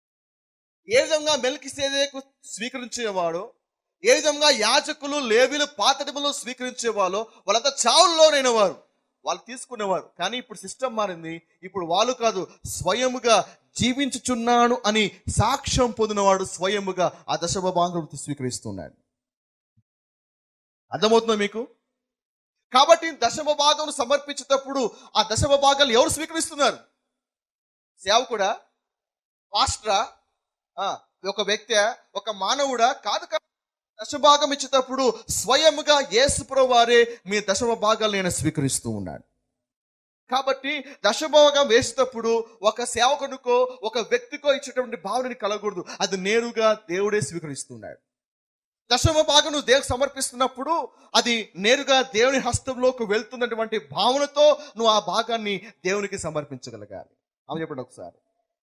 S2: ఏ విధంగా మెల్కి సేదేకు స్వీకరించేవాడు ఏ విధంగా యాజకులు లేవిలు పాతటిములు స్వీకరించేవాళ్ళు వాళ్ళంతా చావుల్లోనైన వారు వాళ్ళు తీసుకునేవారు కానీ ఇప్పుడు సిస్టమ్ మారింది ఇప్పుడు వాళ్ళు కాదు స్వయముగా జీవించుచున్నాను అని సాక్ష్యం పొందినవాడు స్వయముగా ఆ దశమ భాగం స్వీకరిస్తున్నాడు అర్థమవుతుందా మీకు కాబట్టి దశమ భాగం సమర్పించేటప్పుడు ఆ దశమ భాగాలు ఎవరు స్వీకరిస్తున్నారు సేవకుడా పాస్టరా ఆ, ఒక వ్యక్తి ఒక మానవుడా కాదు కాదు దశభాగం ఇచ్చేటప్పుడు స్వయముగా యేసుప్రభు వారే మీ దశమ భాగాలు నేను స్వీకరిస్తూ ఉన్నాడు కాబట్టి దశభాగం వేసేటప్పుడు ఒక సేవకునికో ఒక వ్యక్తికో ఇచ్చేటువంటి భావనని కలగకూడదు అది నేరుగా దేవుడే స్వీకరిస్తున్నాడు దశమ భాగం నువ్వు దేవునికి సమర్పిస్తున్నప్పుడు అది నేరుగా దేవుని హస్తంలోకి వెళ్తున్నటువంటి భావనతో నువ్వు ఆ భాగాన్ని దేవునికి సమర్పించగలగాలి అవి చెప్పండి ఒకసారి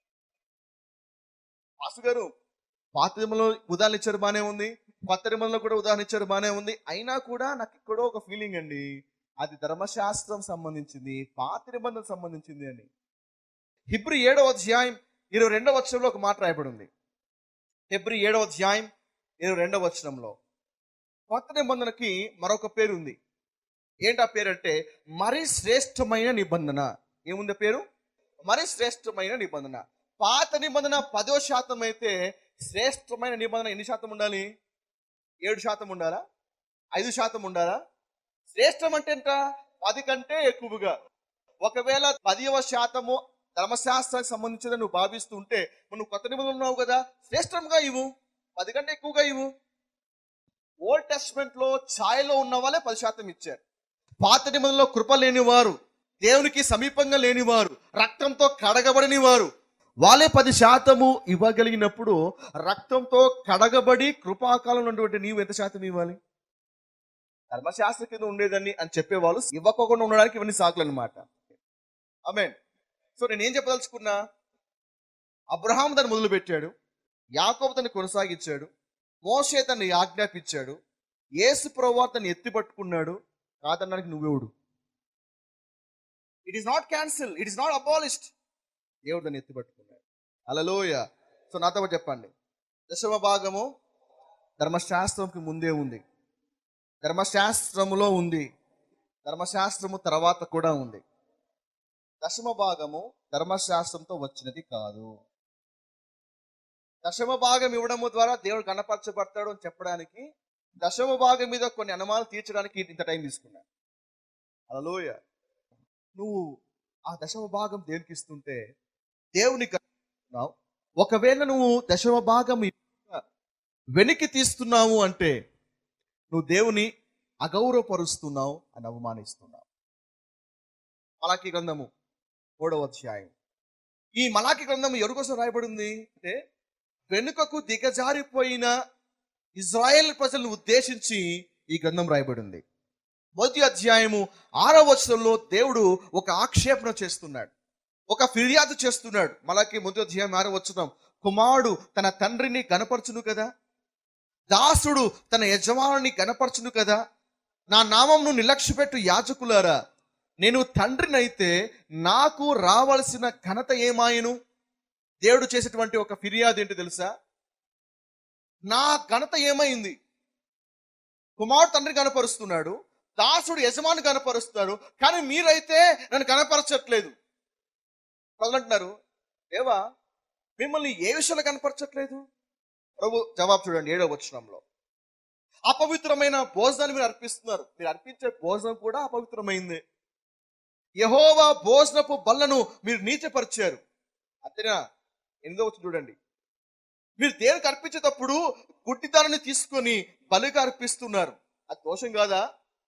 S2: పాసు గారు పాత నిబంధనలో ఉదాహరణ ఇచ్చారు బానే ఉంది కొత్త నిబంధనలో కూడా ఉదాహరణ ఇచ్చారు బానే ఉంది అయినా కూడా నాకు ఎక్కడో ఒక ఫీలింగ్ అండి అది ధర్మశాస్త్రం సంబంధించింది పాత నిబంధన సంబంధించింది అని హిబ్రి ఏడవ అధ్యాయం ఇరవై రెండవ వచనంలో ఒక మాట రాయబడి ఉంది హిబ్రి ఏడవ అధ్యాయం ఇరవై రెండవ వచనంలో కొత్త నిబంధనకి మరొక పేరు ఉంది ఏంటి ఆ పేరు అంటే మరి శ్రేష్టమైన నిబంధన ఏముంది ఆ పేరు మరి శ్రేష్టమైన నిబంధన పాత నిబంధన పదో శాతం అయితే శ్రేష్టమైన నిబంధన ఎన్ని శాతం ఉండాలి ఏడు శాతం ఉండాలా ఐదు శాతం ఉండాలా శ్రేష్టం అంటే ఎంత పది కంటే ఎక్కువగా ఒకవేళ పదివ శాతము ధర్మశాస్త్రానికి సంబంధించిన నువ్వు భావిస్తూ ఉంటే మరి నువ్వు కొత్త నిబంధనలు ఉన్నావు కదా శ్రేష్టంగా ఇవ్వు పది కంటే ఎక్కువగా ఇవ్వు ఓల్డ్ టెస్ట్మెంట్ లో ఛాయలో ఉన్న వాళ్ళే పది శాతం ఇచ్చారు పాత నిబంధనలో కృప లేని వారు దేవునికి సమీపంగా లేని వారు రక్తంతో కడగబడిన వారు వాళ్ళే పది శాతము ఇవ్వగలిగినప్పుడు రక్తంతో కడగబడి కృపాకాలంలో ఉన్నటువంటి నీవు ఎంత శాతం ఇవ్వాలి ధర్మశాస్త్ర కింద ఉండేదని అని చెప్పేవాళ్ళు ఇవ్వకోకుండా ఉండడానికి ఇవన్నీ సాకులు అనమాట ఆమె సో నేను ఏం చెప్పదలుచుకున్నా అబ్రహాం దాన్ని మొదలు పెట్టాడు యాకోబు దాన్ని కొనసాగించాడు మోషే దాన్ని ఆజ్ఞాపించాడు యేసు ప్రభు దాన్ని ఎత్తి పట్టుకున్నాడు కాదనడానికి నువ్వెవడు it is not cancel it is not abolished దేవుడు దాన్ని ఎత్తి పట్టుకున్నాడు అలలోయ సో నాతో ఒకటి చెప్పండి దశమ భాగము ధర్మశాస్త్రంకి ముందే ఉంది ధర్మశాస్త్రములో ఉంది ధర్మశాస్త్రము తర్వాత కూడా ఉంది దశమ భాగము ధర్మశాస్త్రంతో వచ్చినది కాదు దశమ భాగం ఇవ్వడము ద్వారా దేవుడు కనపరచబడతాడు అని చెప్పడానికి దశమ భాగం మీద కొన్ని అనుమానాలు తీర్చడానికి ఇంత టైం తీసుకున్నాడు అలలోయ నువ్వు ఆ దశమ భాగం దేవునికి ఇస్తుంటే దేవుని కనపరుస్తున్నావు. ఒకవేళ నువ్వు దశమ భాగం వెనక్కి తీస్తున్నావు అంటే నువ్వు దేవుని అగౌరవపరుస్తున్నావు అని అవమానిస్తున్నావు మలాకి గ్రంథము మూడవ అధ్యాయం ఈ మలాకి గ్రంథం ఎవరి కోసం రాయబడింది అంటే వెనుకకు దిగజారిపోయిన ఇజ్రాయెల్ ప్రజలను ఉద్దేశించి ఈ గ్రంథం రాయబడింది మొదటి అధ్యాయము ఆరవ వచనంలో దేవుడు ఒక ఆక్షేపణ చేస్తున్నాడు ఒక ఫిర్యాదు చేస్తున్నాడు మలాకి మొదటి అధ్యాయం ఆరవ వచనం కుమారుడు తన తండ్రిని గనపరచును కదా దాసుడు తన యజమానుని గనపరచును కదా నా నామంను నిర్లక్ష్యపెట్టు యాజకులారా నేను తండ్రినైతే నాకు రావలసిన ఘనత ఏమాయను దేవుడు చేసేటువంటి ఒక ఫిర్యాదు ఏంటి తెలుసా నా ఘనత ఏమైంది కుమారుడు తండ్రి కనపరుస్తున్నాడు దాసుడు యజమాని కనపరుస్తాడు కానీ మీరైతే నన్ను కనపరచట్లేదు ప్రజలు అంటున్నారు దేవా మిమ్మల్ని ఏ విషయంలో కనపరచట్లేదు ప్రభు జవాబు చూడండి ఏడవ వచనంలో అపవిత్రమైన భోజనాన్ని మీరు అర్పిస్తున్నారు మీరు అర్పించే భోజనం కూడా అపవిత్రమైంది యహోవా భోజనపు బల్లను మీరు నీచపరిచారు అంతేనా ఎనిమిదో వచ్చి చూడండి మీరు దేవునికి అర్పించేటప్పుడు గుడ్డిదానాన్ని తీసుకొని బలిగా అర్పిస్తున్నారు అది దోషం కాదా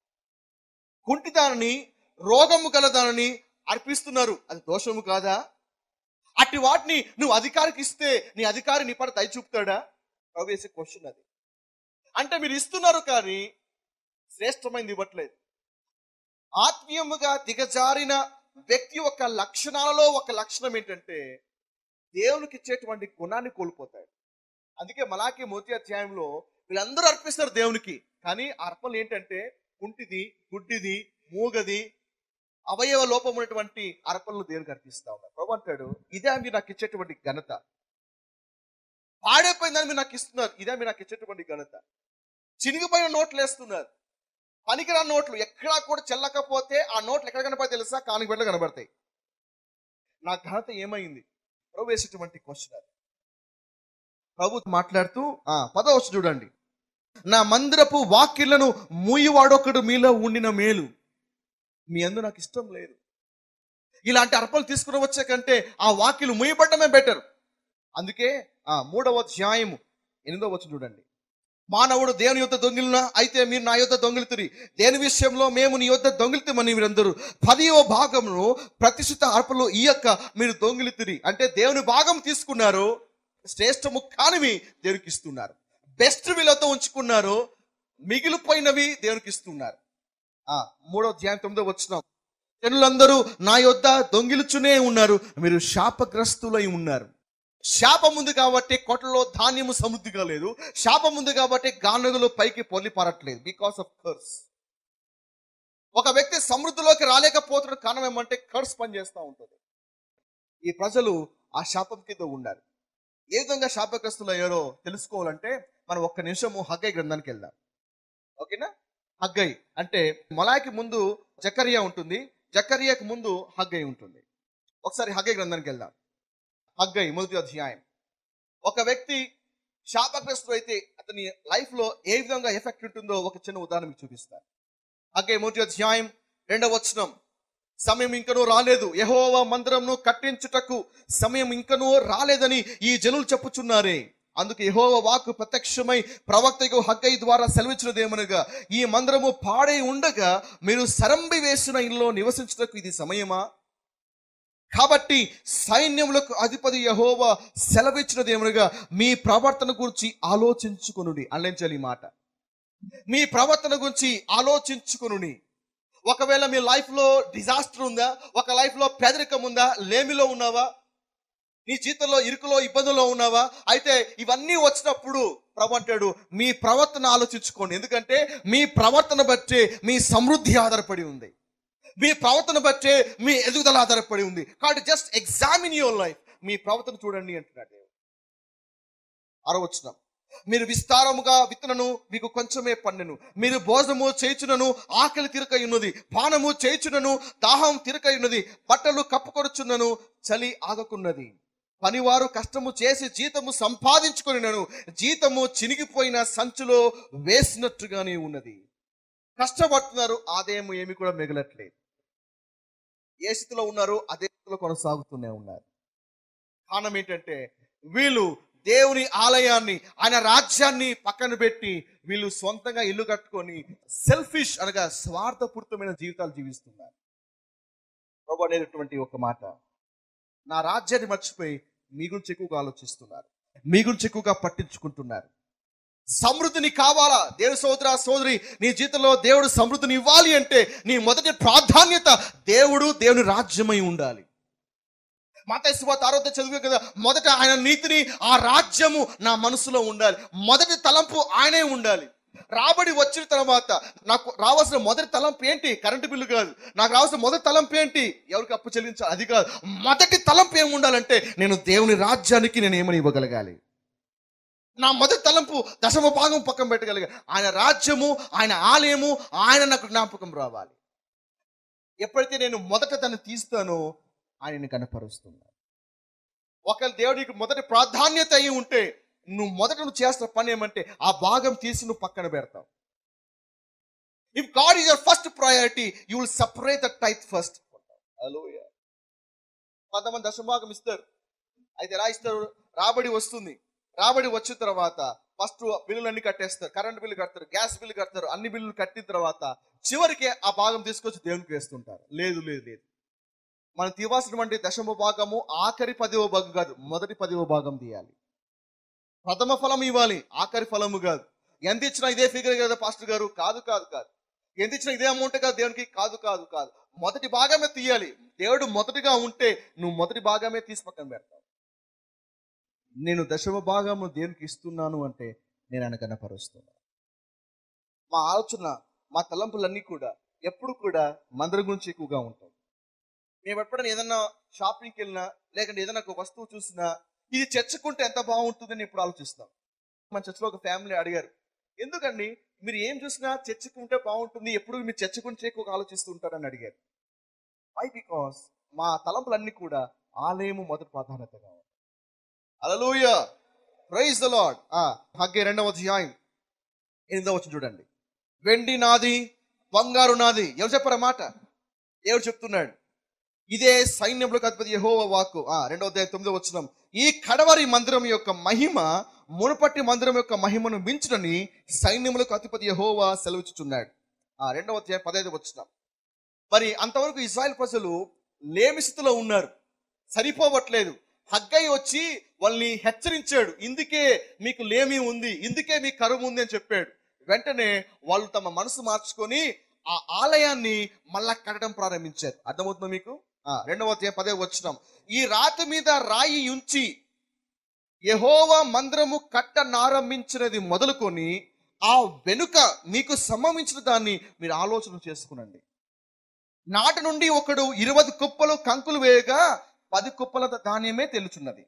S2: కుంటిదానని రోగము గలదానని అర్పిస్తున్నారు అది దోషము కాదా అట్టి వాటిని నువ్వు అధికారికి ఇస్తే నీ అధికారి నీ పడ దయ చూపుతాడా వేసే క్వశ్చన్ అది అంటే మీరు ఇస్తున్నారు కానీ శ్రేష్టమైనది ఇవ్వట్లేదు ఆత్మీయముగా దిగజారిన వ్యక్తి యొక్క లక్షణాలలో ఒక లక్షణం ఏంటంటే దేవునికి ఇచ్చేటువంటి గుణాన్ని కోల్పోతాడు అందుకే మలాకి మోతి అధ్యాయంలో వీళ్ళందరూ అర్పిస్తారు దేవునికి కానీ ఆ అర్పణలు ఏంటంటే కుంటిది గుడ్డిది మూగది అవయవ లోపం ఉన్నటువంటి అర్పణలు దేవునికి అర్పిస్తా ఉన్నారు ప్రభు అంటాడు ఇదే మీరు నాకు ఇచ్చేటువంటి ఘనత పాడైపోయిందని మీరు నాకు ఇస్తున్నారు ఇదే మీరు నాకు ఇచ్చేటువంటి ఘనత చినిగిపోయిన నోట్లు వేస్తున్నారు పనికిరాని నోట్లు ఎక్కడా కూడా చెల్లకపోతే ఆ నోట్లు ఎక్కడ కనపడతాయి తెలుసా కానికి బిడ్డలు కనబడతాయి నా ఘనత ఏమైంది ప్రభు వేసేటువంటి క్వశ్చన్ అది ప్రభు మాట్లాడుతూ ఆ పదవచ్చు చూడండి నా మందిరపు వాక్యలను మూయివాడొకడు మీలో ఉండిన మేలు మీ అందు నాకు ఇష్టం లేదు ఇలాంటి అర్పలు తీసుకుని వచ్చే కంటే ఆ వాక్యలు మూయబడమే బెటర్ అందుకే ఆ మూడవ అధ్యాయము ఎనిమిదో వచ్చి చూడండి మానవుడు దేవుని యొద్ద దొంగిలిన అయితే మీరు నా యొద్ద దొంగిలితురి దేని విషయంలో మేము నీ యొద్ద దొంగిలితమని మీరందరూ పదివ భాగమును ప్రతిష్ఠిత అర్పణలో ఈ యొక్క మీరు దొంగిలితురి అంటే దేవుని భాగం తీసుకున్నారు శ్రేష్టము కానివి దేవునికి ఇస్తున్నారు బెస్ట్ విలువతో ఉంచుకున్నారు మిగిలిపోయినవి దేవునికి ఇస్తున్నారు ఆ మూడో ధ్యానం తొమ్మిదో వచ్చిన జనులందరూ నా యొద్ద దొంగిలుచునే ఉన్నారు మీరు శాపగ్రస్తులై ఉన్నారు శాపం ఉంది కాబట్టి కొట్టలో ధాన్యము సమృద్ధిగా లేదు శాపం ఉంది కాబట్టి గానుగలు పైకి పొల్లి పారట్లేదు బికాస్ ఆఫ్ కర్స్ ఒక వ్యక్తి సమృద్ధిలోకి రాలేకపోతున్న కారణం ఏమంటే కర్స్ పనిచేస్తూ ఉంటుంది ఈ ప్రజలు ఆ శాపం కింద ఉన్నారు ఏ విధంగా శాపగ్రస్తులు అయ్యారో తెలుసుకోవాలంటే మనం ఒక్క నిమిషము హగ్గై గ్రంథానికి వెళ్దాం ఓకేనా హగ్గై అంటే మొలాకి ముందు జకరియా ఉంటుంది జకరియాకి ముందు హగ్గై ఉంటుంది ఒకసారి హగ్గై గ్రంథానికి వెళ్దాం హగ్గై మొదటి అధ్యాయం ఒక వ్యక్తి శాపగ్రస్తుడు అయితే అతని లైఫ్ లో ఏ విధంగా ఎఫెక్ట్ ఉంటుందో ఒక చిన్న ఉదాహరణ మీకు చూపిస్తాను హగ్గై మొదటి అధ్యాయం రెండవ వచనం సమయం ఇంకనూ రాలేదు యెహోవా మందిరంను కట్టించుటకు సమయం ఇంకనూ రాలేదని ఈ జనులు చెప్పుచున్నారే అందుకు యెహోవ వాక్కు ప్రత్యక్షమై ప్రవక్తకు హగ్గై ద్వారా సెలవిచ్చినదేమనగా ఈ మందిరము పాడై ఉండగా మీరు సరంబి వేసిన ఇల్లు నివసించుటకు ఇది సమయమా కాబట్టి సైన్యములకు అధిపతి యహోవా సెలవిచ్చినదేమనగా మీ ప్రవర్తన గురించి ఆలోచించుకొనుడి అల్లించాలి ఈ మాట మీ ప్రవర్తన గురించి ఆలోచించుకొనుడి ఒకవేళ మీ లైఫ్ లో డిజాస్టర్ ఉందా ఒక లైఫ్ లో పేదరికం ఉందా లేమిలో ఉన్నావా నీ జీవితంలో ఇరుకులో ఇబ్బందుల్లో ఉన్నావా అయితే ఇవన్నీ వచ్చినప్పుడు ప్రభు అంటాడు మీ ప్రవర్తన ఆలోచించుకోండి ఎందుకంటే మీ ప్రవర్తన బట్టే మీ సమృద్ధి ఆధారపడి ఉంది మీ ప్రవర్తన బట్టే మీ ఎదుగుదల ఆధారపడి ఉంది కాబట్టి జస్ట్ ఎగ్జామిన్ యువర్ లైఫ్ మీ ప్రవర్తన చూడండి అంటున్నాడు దేవుడు. ఆరో వచనం మీరు విస్తారముగా విత్తనను మీకు కొంచెమే పండెను మీరు భోజనము చేయుచునను ఆకలి తిరకై ఉన్నది పానము చేయుచునను దాహం తిరకై ఉన్నది బట్టలు కప్పుకొనుచున్నను చలి ఆగకున్నది పనివారు కష్టము చేసి జీతము సంపాదించుకొనినను జీతము చినిగిపోయిన సంచులో వేసినట్టుగానే ఉన్నది కష్టపడుతున్నారు ఆదాయం ఏమి కూడా మిగలట్లేదు ఏ స్థితిలో ఉన్నారు అదే స్థితిలో కొనసాగుతూనే ఉన్నారు కారణం ఏంటంటే వీళ్ళు దేవుని ఆలయాన్ని ఆయన రాజ్యాన్ని పక్కన పెట్టి వీళ్ళు సొంతంగా ఇల్లు కట్టుకొని సెల్ఫిష్ అనగా స్వార్థపూరితమైన జీవితాలు జీవిస్తున్నారు ప్రభు అనేటటువంటి ఒక మాట నా రాజ్యాన్ని మర్చిపోయి మీ గురించి ఎక్కువగా ఆలోచిస్తున్నారు మీ గురించి ఎక్కువగా పట్టించుకుంటున్నారు సమృద్ధిని కావాలా దేవుని సోదర సోదరి నీ జీవితంలో దేవుడు సమృద్ధిని ఇవ్వాలి అంటే నీ మొదటి ప్రాధాన్యత దేవుడు దేవుని రాజ్యమై ఉండాలి మాతేశ్వాత ఆరోగ్య చదువు కదా మొదట ఆయన నీతిని ఆ రాజ్యము నా మనసులో ఉండాలి మొదటి తలంపు ఆయనే ఉండాలి రాబడి వచ్చిన తర్వాత నాకు రావాల్సిన మొదటి తలంపు ఏంటి కరెంటు బిల్లు కాదు నాకు రావాల్సిన మొదటి తలంపు ఏంటి ఎవరికి అప్పు చెల్లించాలి అది కాదు మొదటి తలంపు ఏమి ఉండాలంటే నేను దేవుని రాజ్యానికి నేను ఏమని ఇవ్వగలగాలి నా మొదటి తలంపు దశమ భాగం పక్కన పెట్టగలిగా ఆయన రాజ్యము ఆయన ఆలయము ఆయన నాకు జ్ఞాపకం రావాలి ఎప్పుడైతే నేను మొదట దాన్ని తీస్తానో ఆయనని కనపరుస్తున్నాను ఒకవేళ దేవుడికి మొదటి ప్రాధాన్యత అయి ఉంటే నువ్వు మొదట నువ్వు చేస్తున్న పని ఏమంటే ఆ భాగం తీసి నువ్వు పక్కన పెడతావు if God is your first priority you will separate the tithe first హలోయ కొంతమంది దశభాగం ఇస్తారు అయితే ఎలా ఇస్తారు రాబడి వస్తుంది రాబడి వచ్చిన తర్వాత ఫస్ట్ బిల్లులు అన్ని కట్టేస్తారు కరెంట్ బిల్లు కడతారు గ్యాస్ బిల్లు కడతారు అన్ని బిల్లులు కట్టిన తర్వాత చివరికి ఆ భాగం తీసుకొచ్చి దేవునికి వేస్తుంటారు లేదు లేదు లేదు మనం తీవాల్సినటువంటి దశమ భాగము ఆఖరి పదివ భాగం కాదు మొదటి పదివ భాగం తీయాలి ప్రథమ ఫలం ఇవ్వాలి ఆఖరి ఫలము కాదు ఎంత ఇచ్చినా ఇదే ఫిగర్ కదా పాస్టర్ గారు కాదు కాదు కాదు ఎంత ఇచ్చినా ఇదే అమౌంట్ కాదు దేవునికి కాదు కాదు కాదు మొదటి భాగమే తీయాలి దేవుడు మొదటిగా ఉంటే నువ్వు మొదటి భాగమే తీసి పక్కన పెడతావు నేను దశమ భాగము దేవునికి ఇస్తున్నాను అంటే నేను ఆయన కనపరుస్తున్నాను మా ఆలోచన మా తలంపులన్నీ కూడా ఎప్పుడు కూడా మందరి గురించి ఎక్కువగా ఉంటాయి మేము ఎప్పుడైనా ఏదన్నా షాపింగ్కి వెళ్ళినా లేకుంటే ఏదైనా ఒక వస్తువు చూసినా ఇది చర్చకుంటే ఎంత బాగుంటుందని ఇప్పుడు ఆలోచిస్తాం మన చర్చలో ఒక ఫ్యామిలీ అడిగారు ఎందుకండి మీరు ఏం చూసినా చర్చకుంటే బాగుంటుంది ఎప్పుడు మీరు చర్చకుంటే ఎక్కువగా ఆలోచిస్తూ ఉంటారని అడిగారు వై బికాస్ మా తలంపులన్నీ కూడా ఆలయము మొదటి ప్రాధాన్యతగా ఉంది అలలోయ ప్రైజ్ ద లాడ్ హగ్గే రెండవ అధ్యాయం ఎనిమిదవ వచ్చి చూడండి వెండి నాది బంగారు నాది ఎవరు చెప్పారా మాట ఎవరు చెప్తున్నాడు ఇదే సైన్యములకు అధిపతి యెహోవా వాక్కు ఆ రెండవ అధ్యాయం తొమ్మిదో వచ్చినాం ఈ కడవరి మందిరం యొక్క మహిమ మునుపటి మందిరం యొక్క మహిమను మించునని సైన్యములకు అధిపతి యెహోవా సెలవిచ్చుచున్నాడు ఆ రెండవ అధ్యాయం పదహైదు వచ్చిన మరి అంతవరకు ఇజ్రాయెల్ ప్రజలు లేమి స్థితిలో ఉన్నారు సరిపోవట్లేదు హగ్గై వచ్చి వాళ్ళని హెచ్చరించాడు ఇందుకే మీకు లేమి ఉంది ఇందుకే మీకు కరువు ఉంది అని చెప్పాడు వెంటనే వాళ్ళు తమ మనసు మార్చుకొని ఆ ఆలయాన్ని మళ్ళా కట్టడం ప్రారంభించారు అర్థమవుతుందా మీకు ఆ, రెండవ అధ్యాయం పదే వచ్చినాం ఈ రాతి మీద రాయి ఉంచి యెహోవా మందిరము కట్టనారంభించినది మొదలుకొని ఆ వెనుక మీకు సంభవించిన దాన్ని మీరు ఆలోచన చేసుకునండి నాటి నుండి ఒకడు ఇరవై కుప్పలు కంకులు వేయగా పది కుప్పల ధాన్యమే తెలుచున్నది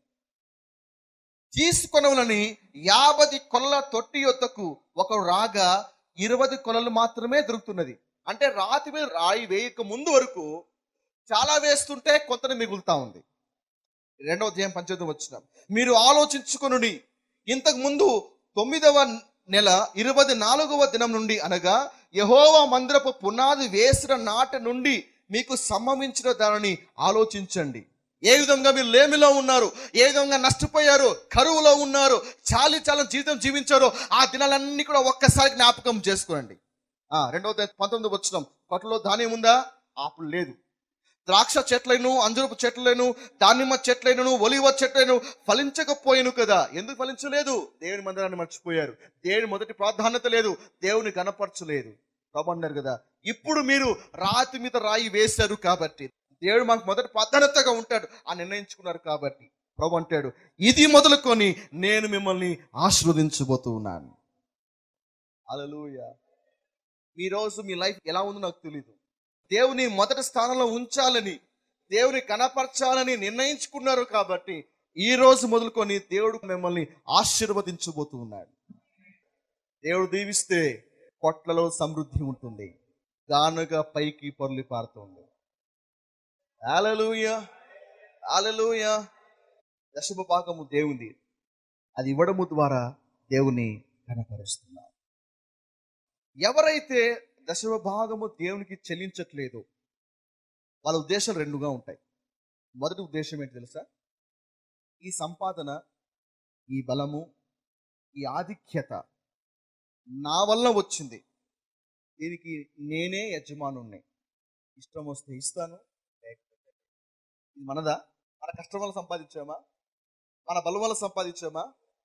S2: తీసుకొనవలని యాభై కొల్ల తొట్టి యొద్దకు ఒకడు రాగా ఇరవై కొలలు మాత్రమే దొరుకుతున్నది అంటే రాతి మీద రాయి వేయక ముందు వరకు చాలా వేస్తుంటే కొంతనే మిగులుతా ఉంది రెండవ అధ్యాయం పంచోదం వచ్చిన మీరు ఆలోచించుకొనుడి ఇంతకు ముందు తొమ్మిదవ నెల ఇరవై నాలుగవ దినం నుండి అనగా యహోవా మందిరపు పునాది వేసిన నాటి నుండి మీకు సంభవించిన దానిని ఆలోచించండి ఏ విధంగా మీరు లేమిలో ఉన్నారు ఏ విధంగా నష్టపోయారు కరువులో ఉన్నారు చాలి చాలా జీవితం జీవించారో ఆ దినాలన్నీ కూడా ఒక్కసారి జ్ఞాపకం చేసుకోండి ఆ రెండవ అధ్యాయం పంతొమ్మిది వచ్చినాం కొట్టలో ధాన్యం ఉందా అప్పుడు లేదు ద్రాక్ష చెట్లను అంజరపు చెట్లను దానిమ్మ చెట్లను ఒలివ చెట్లను ఫలించకపోయాను కదా ఎందుకు ఫలించలేదు దేవుని మందిరాన్ని మర్చిపోయారు దేవుని మొదటి ప్రాధాన్యత లేదు దేవుని గణపరచలేదు ప్రభు అన్నారు కదా ఇప్పుడు మీరు రాతి మీద రాయి వేశారు కాబట్టి దేవుడు మాకు మొదటి ప్రాధాన్యతగా ఉంటాడు ఆ నిర్ణయించుకున్నారు కాబట్టి ప్రభు అంటాడు ఇది మొదలుకొని నేను మిమ్మల్ని ఆశీర్వదించబోతూ ఉన్నాను అలలుయ ఈ రోజు మీ లైఫ్ ఎలా ఉందో నాకు తెలియదు దేవుని మొదటి స్థానంలో ఉంచాలని దేవుని కనపరచాలని నిర్ణయించుకున్నారు కాబట్టి ఈ రోజు మొదలుకొని దేవుడు మిమ్మల్ని ఆశీర్వదించబోతూ ఉన్నాడు దేవుడు దీవిస్తే కొట్లలో సమృద్ధి ఉంటుంది గానుగా పైకి పొర్లి పారుతుంది ఆలలుయ ఆలలుయ దశమ భాగము దేవుంది అది ఇవ్వడము ద్వారా దేవుని కనపరుస్తున్నారు ఎవరైతే దశమ భాగము దేవునికి చెల్లించట్లేదు వాళ్ళ ఉద్దేశాలు రెండుగా ఉంటాయి మొదటి ఉద్దేశం ఏంటి తెలుసా ఈ సంపాదన ఈ బలము ఈ ఆధిక్యత నా వల్ల వచ్చింది దీనికి నేనే యజమానుణ్ణి ఇష్టం వస్తే ఇస్తాను లేకపోతే లేదు. ఇది మనదా మన కష్టం వల్ల సంపాదించామా మన బలం వల్ల సంపాదించామా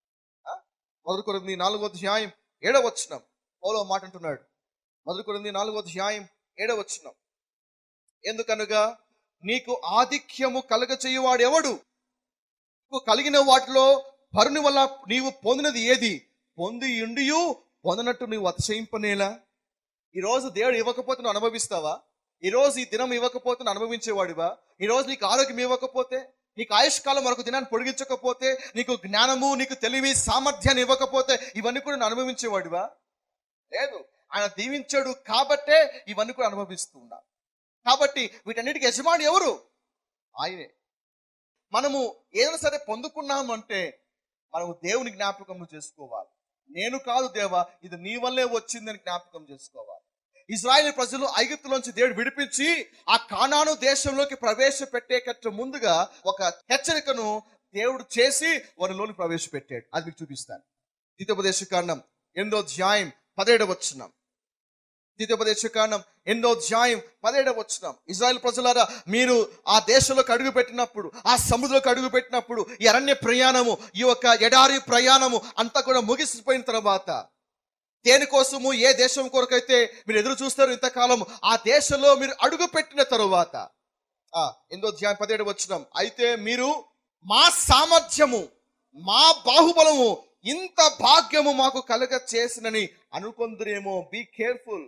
S2: ఆ? మొదటి కొరింది నాలుగో అధ్యాయం ఏడవ వచ్చినాం పౌలో మాట అంటున్నాడు మొదటి కొరింది నాలుగో అధ్యాయం ఏడవ వచ్చినాం ఎందుకనగా నీకు ఆధిక్యము కలగ చేయువాడు ఎవడు నీకు కలిగిన వాటిలో పరుని వల్ల నీవు పొందినది ఏది పొంది ఉండియు పొందనట్టు నీవు అతిశయింపనేలా ఈరోజు దేవుడు ఇవ్వకపోతే నువ్వు అనుభవిస్తావా ఈరోజు ఈ దినం ఇవ్వకపోతే నువ్వు అనుభవించేవాడివా ఈరోజు నీకు ఆరోగ్యం ఇవ్వకపోతే నీకు ఆయుష్కాలం మరొక దినాన్ని పొడిగించకపోతే నీకు జ్ఞానము నీకు తెలివి సామర్థ్యాన్ని ఇవ్వకపోతే ఇవన్నీ కూడా నువ్వు అనుభవించేవాడివా లేదు ఆయన దీవించాడు కాబట్టే ఇవన్నీ కూడా అనుభవిస్తూ ఉన్నా కాబట్టి వీటన్నిటికీ యజమాని ఎవరు ఆయనే మనము ఏదైనా సరే పొందుకున్నాము అంటే మనము దేవుని జ్ఞాపకం చేసుకోవాలి నేను కాదు దేవా ఇది నీ వల్లే వచ్చిందని జ్ఞాపకం చేసుకోవాలి ఇజ్రాయేల్ ప్రజలు ఐగుప్తులోంచి దేవుడు విడిపించి ఆ కానాను దేశంలోకి ప్రవేశపెట్టేకట్టు ముందుగా ఒక హెచ్చరికను దేవుడు చేసి వారిలోని ప్రవేశపెట్టాడు అది మీకు చూపిస్తాను ద్వితోపదేశ కాండం ఎనిమిదో అధ్యాయం పదిహేడవ వచ్చినాం ద్వితోపదేశ కాండం ఎనిమిదో అధ్యాయం పదిహేడవ వచ్చినాం ఇజ్రాయెల్ ప్రజలారా మీరు ఆ దేశంలోకి అడుగు పెట్టినప్పుడు ఆ సముద్రంలోకి అడుగు పెట్టినప్పుడు ఈ అరణ్య ప్రయాణము ఈ యొక్క ఎడారి ప్రయాణము అంతా కూడా ముగిసిపోయిన తర్వాత దేనికోసము ఏ దేశం కొరకైతే మీరు ఎదురు చూస్తారు ఇంతకాలం ఆ దేశంలో మీరు అడుగు పెట్టిన తరువాత ఆ ఎనిమిదో అధ్యాయం పదిహేడు వచ్చినాం అయితే మీరు మా సామర్థ్యము మా బాహుబలము ఇంత భాగ్యము మాకు కలగ చేసినని అనుకుందరేమో బీ కేర్ఫుల్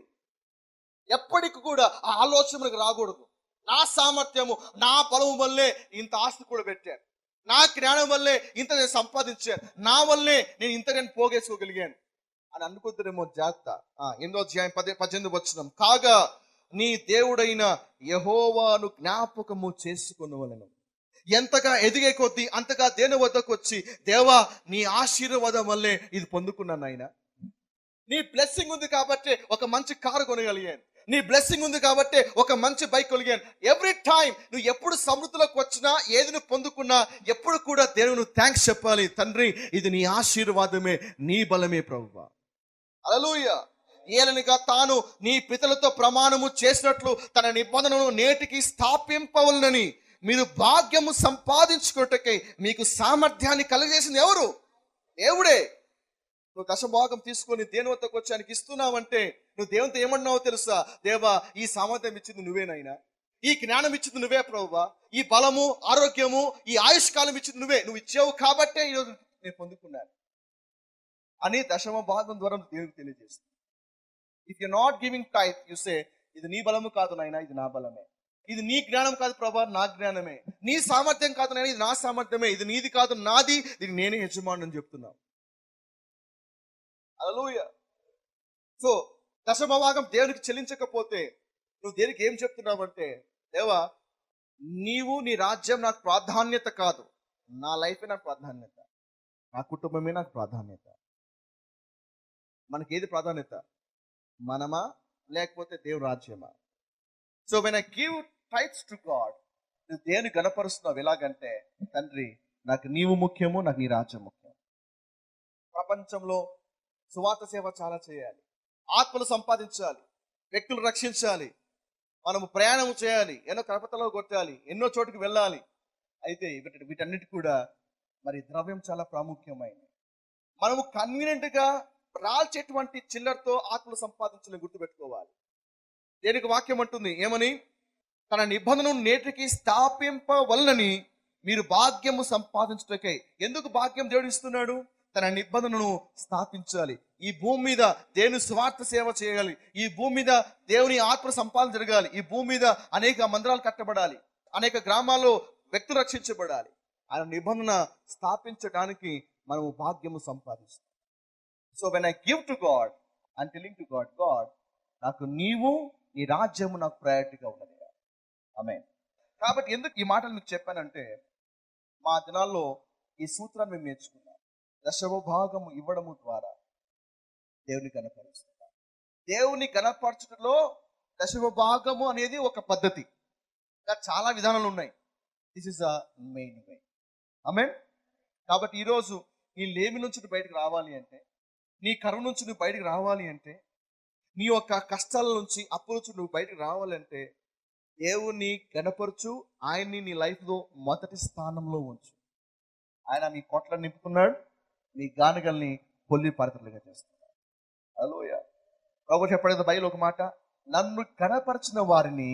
S2: ఎప్పటికి కూడా ఆ ఆలోచన మనకు రాకూడదు నా సామర్థ్యము నా బలము వల్లే ఇంత ఆస్తి కూడా పెట్టాను నా జ్ఞానం వల్లే ఇంత నేను సంపాదించాను నా వల్లే నేను ఇంత నేను పోగేసుకోగలిగాను అని అనుకుంటారేమో జాగ్రత్త ఆ, ఎనిమిదో అధ్యాయం పదే పద్దెనిమిది వచ్చినాం కాగా నీ దేవుడైన యహోవాను జ్ఞాపకము చేసుకున్నవలను ఎంతగా ఎదిగే కొద్దీ అంతగా దేని వద్దకు వచ్చి దేవా నీ ఆశీర్వాదం వల్లే ఇది పొందుకున్నాను ఆయన నీ బ్లెస్సింగ్ ఉంది కాబట్టి ఒక మంచి కారు కొనగలిగాను నీ బ్లెస్సింగ్ ఉంది కాబట్టి ఒక మంచి బైక్ కొలిగాను ఎవ్రీ టైం నువ్వు ఎప్పుడు సమృద్ధిలోకి వచ్చినా ఏది నువ్వు పొందుకున్నా ఎప్పుడు కూడా దేవుని నువ్వు థ్యాంక్స్ చెప్పాలి తండ్రి ఇది నీ ఆశీర్వాదమే నీ బలమే ప్రభువా అలలుయ ఏలనిగా తాను నీ పితలతో ప్రమాణము చేసినట్లు తన నిబంధనను నేటికి స్థాపింపవలనని మీరు భాగ్యము సంపాదించుకోటకై మీకు సామర్థ్యాన్ని కలగజేసింది ఎవరు దేవుడే నువ్వు దశభాగం తీసుకొని దేని వద్దకు వచ్చి ఆయనకి ఇస్తున్నావంటే నువ్వు దేవునితో ఏమన్నావో తెలుసా దేవా ఈ సామర్థ్యం ఇచ్చింది నువ్వేనైనా ఈ జ్ఞానం ఇచ్చింది నువ్వే ప్రభువా ఈ బలము ఆరోగ్యము ఈ ఆయుష్కాలం ఇచ్చింది నువ్వే నువ్వు ఇచ్చావు కాబట్టే ఈరోజు నేను పొందుకున్నాను అని దశమ భాగం ద్వారా దేవుడికి తెలియజేస్తుంది if you not giving tithe you say ఇది నీ బలము కాదు నాయనా ఇది నా బలమే ఇది నీ జ్ఞానం కాదు ప్రభా నా జ్ఞానమే నీ సామర్థ్యం కాదు నాయనా ఇది నా సామర్థ్యమే ఇది నీది కాదు నాది ఇది నేనే యజమాని అని చెప్తున్నావు అలలుయ సో దశమ భాగం దేవునికి చెల్లించకపోతే నువ్వు దేనికి ఏం చెప్తున్నావంటే దేవా నీవు నీ రాజ్యం నాకు ప్రాధాన్యత కాదు నా లైఫే నాకు ప్రాధాన్యత నా కుటుంబమే నాకు ప్రాధాన్యత మనకి ఏది ప్రాధాన్యత మనమా లేకపోతే దేవుని రాజ్యమా so when I give tithes to God నువ్వు దేని గణపరుస్తున్నావు ఎలాగంటే తండ్రి నాకు నీవు ముఖ్యము నాకు నీ రాజ్యం ముఖ్యం ప్రపంచంలో సువార్త సేవ చాలా చేయాలి ఆత్మలు సంపాదించాలి వ్యక్తులు రక్షించాలి మనము ప్రయాణం చేయాలి ఎన్నో కలపతలో కొట్టాలి ఎన్నో చోటుకి వెళ్ళాలి అయితే వీటి వీటన్నిటి కూడా మరి ద్రవ్యం చాలా ప్రాముఖ్యమైనది మనము కన్వీనియంట్ గా రాల్చేటువంటి చిల్లరతో ఆత్మలు సంపాదించాలని గుర్తుపెట్టుకోవాలి దేనికి వాక్యం అంటుంది ఏమని తన నిబంధనను నేటికి స్థాపింపవలనని మీరు భాగ్యము సంపాదించుటకై ఎందుకు భాగ్యం దేవుడు ఇస్తున్నాడు తన నిబంధనను స్థాపించాలి ఈ భూమి మీద దేవుని స్వార్థ సేవ చేయాలి ఈ భూమి మీద దేవుని ఆత్మ సంపాదన జరగాలి ఈ భూమి మీద అనేక మందిరాలు కట్టబడాలి అనేక గ్రామాల్లో వ్యక్తులు రక్షించబడాలి ఆయన నిబంధన స్థాపించడానికి మనము భాగ్యము సంపాదిస్తాం so when I give to God and telling to God God నాకు నీవు నీ రాజ్యము నాకు ప్రయారిటీగా ఉన్నది ఆమె కాబట్టి ఎందుకు ఈ మాటలు మీకు చెప్పానంటే మా దినాల్లో ఈ సూత్రాన్ని మేము నేర్చుకున్నాం దశమ భాగము ఇవ్వడము ద్వారా దేవుని కనపరుస్తున్నాం దేవుని కనపరచడంలో దశమ భాగము అనేది ఒక పద్ధతి ఇంకా చాలా విధానాలు ఉన్నాయి this is a main way ఆమె కాబట్టి ఈరోజు నీ లేమి నుంచి నువ్వు బయటకు రావాలి అంటే నీ కరువు నుంచి నువ్వు బయటకు రావాలి అంటే నీ యొక్క కష్టాల నుంచి అప్పుల నుంచి నువ్వు బయటకు రావాలంటే దేవుణ్ణి గణపరచు ఆయన్ని నీ లైఫ్లో మొదటి స్థానంలో ఉంచు ఆయన మీ కొట్లను నింపుకున్నాడు మీ గానగల్ని పొల్లి పారితలుగా చేస్తున్నాడు అలోయ ప్రభు చెప్పలేదు బయలు ఒక మాట నన్ను గణపరిచిన వారిని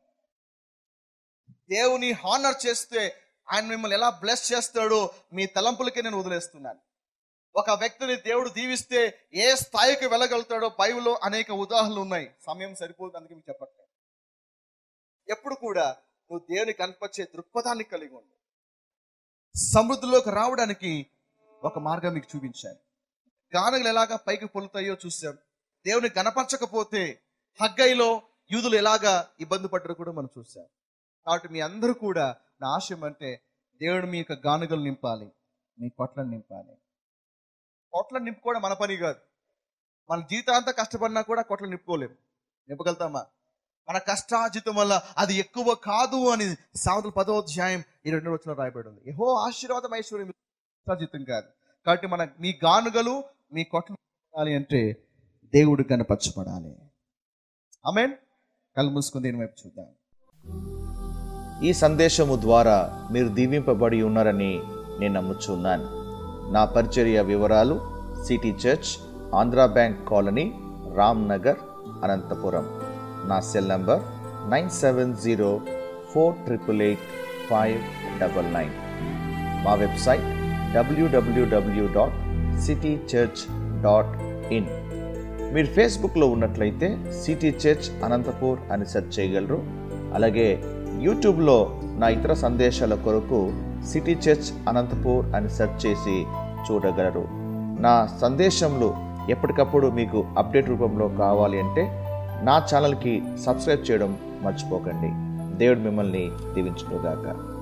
S2: దేవుని హానర్ చేస్తే ఆయన మిమ్మల్ని ఎలా బ్లెస్ చేస్తాడో మీ తలంపులకే నేను వదిలేస్తున్నాను ఒక వ్యక్తిని దేవుడు దీవిస్తే ఏ స్థాయికి వెళ్ళగలుగుతాడో బైబిల్లో అనేక ఉదాహరణలు ఉన్నాయి సమయం సరిపోదు అందుకే మీకు చెప్పట్లేదు ఎప్పుడు కూడా నువ్వు దేవుని కనపరిచే దృక్పథాన్ని కలిగి ఉండు సమృద్ధిలోకి రావడానికి ఒక మార్గం మీకు చూపించాను గానగలు ఎలాగా పైకి పొలుతాయో చూసాం దేవుని కనపరచకపోతే హగ్గైలో యూదులు ఎలాగా ఇబ్బంది పడ్డారో కూడా మనం చూసాం కాబట్టి మీ అందరూ కూడా నా ఆశయం అంటే దేవుడు మీ యొక్క గానుగలు నింపాలి మీ కొట్లను నింపాలి కొట్లను నింపుకోవడం మన పని కాదు మన జీవితాంతా కష్టపడినా కూడా కొట్లు నింపుకోలేము నింపగలుగుతామా మన కష్టార్జితం వల్ల అది ఎక్కువ కాదు అని సామెతల పదో అధ్యాయం ఈ రెండు వచ్చిన రాయబడి ఉంది ఏహో ఆశీర్వాదం ఐశ్వర్యం కష్టార్జితం కాదు కాబట్టి మన మీ గానుగలు మీ కొట్లు నింపాలి అంటే దేవుడు కనపరచబడాలి ఆమెన్ కళ్ళు మూసుకుని దీని వైపు చూద్దాం
S1: ఈ సందేశము ద్వారా మీరు దీవింపబడి ఉన్నారని నేను నమ్ముచున్నాను నా పరిచర్య వివరాలు city church Andhra bank colony Ram Nagar Anantapur నా cell number nine seven zero four triple eight five double nine మా website WWW dot city church dot in మీరు ఫేస్బుక్లో ఉన్నట్లయితే సిటీ చర్చ్ అనంతపూర్ అని సెర్చ్ చేయగలరు అలాగే యూట్యూబ్లో నా ఇతర సందేశాల కొరకు సిటీ చర్చ్ అనంతపూర్ అని సెర్చ్ చేసి చూడగలరు నా సందేశంలో ఎప్పటికప్పుడు మీకు అప్డేట్ రూపంలో కావాలి అంటే నా ఛానల్కి సబ్స్క్రైబ్ చేయడం మర్చిపోకండి దేవుడు మిమ్మల్ని దీవించుగాక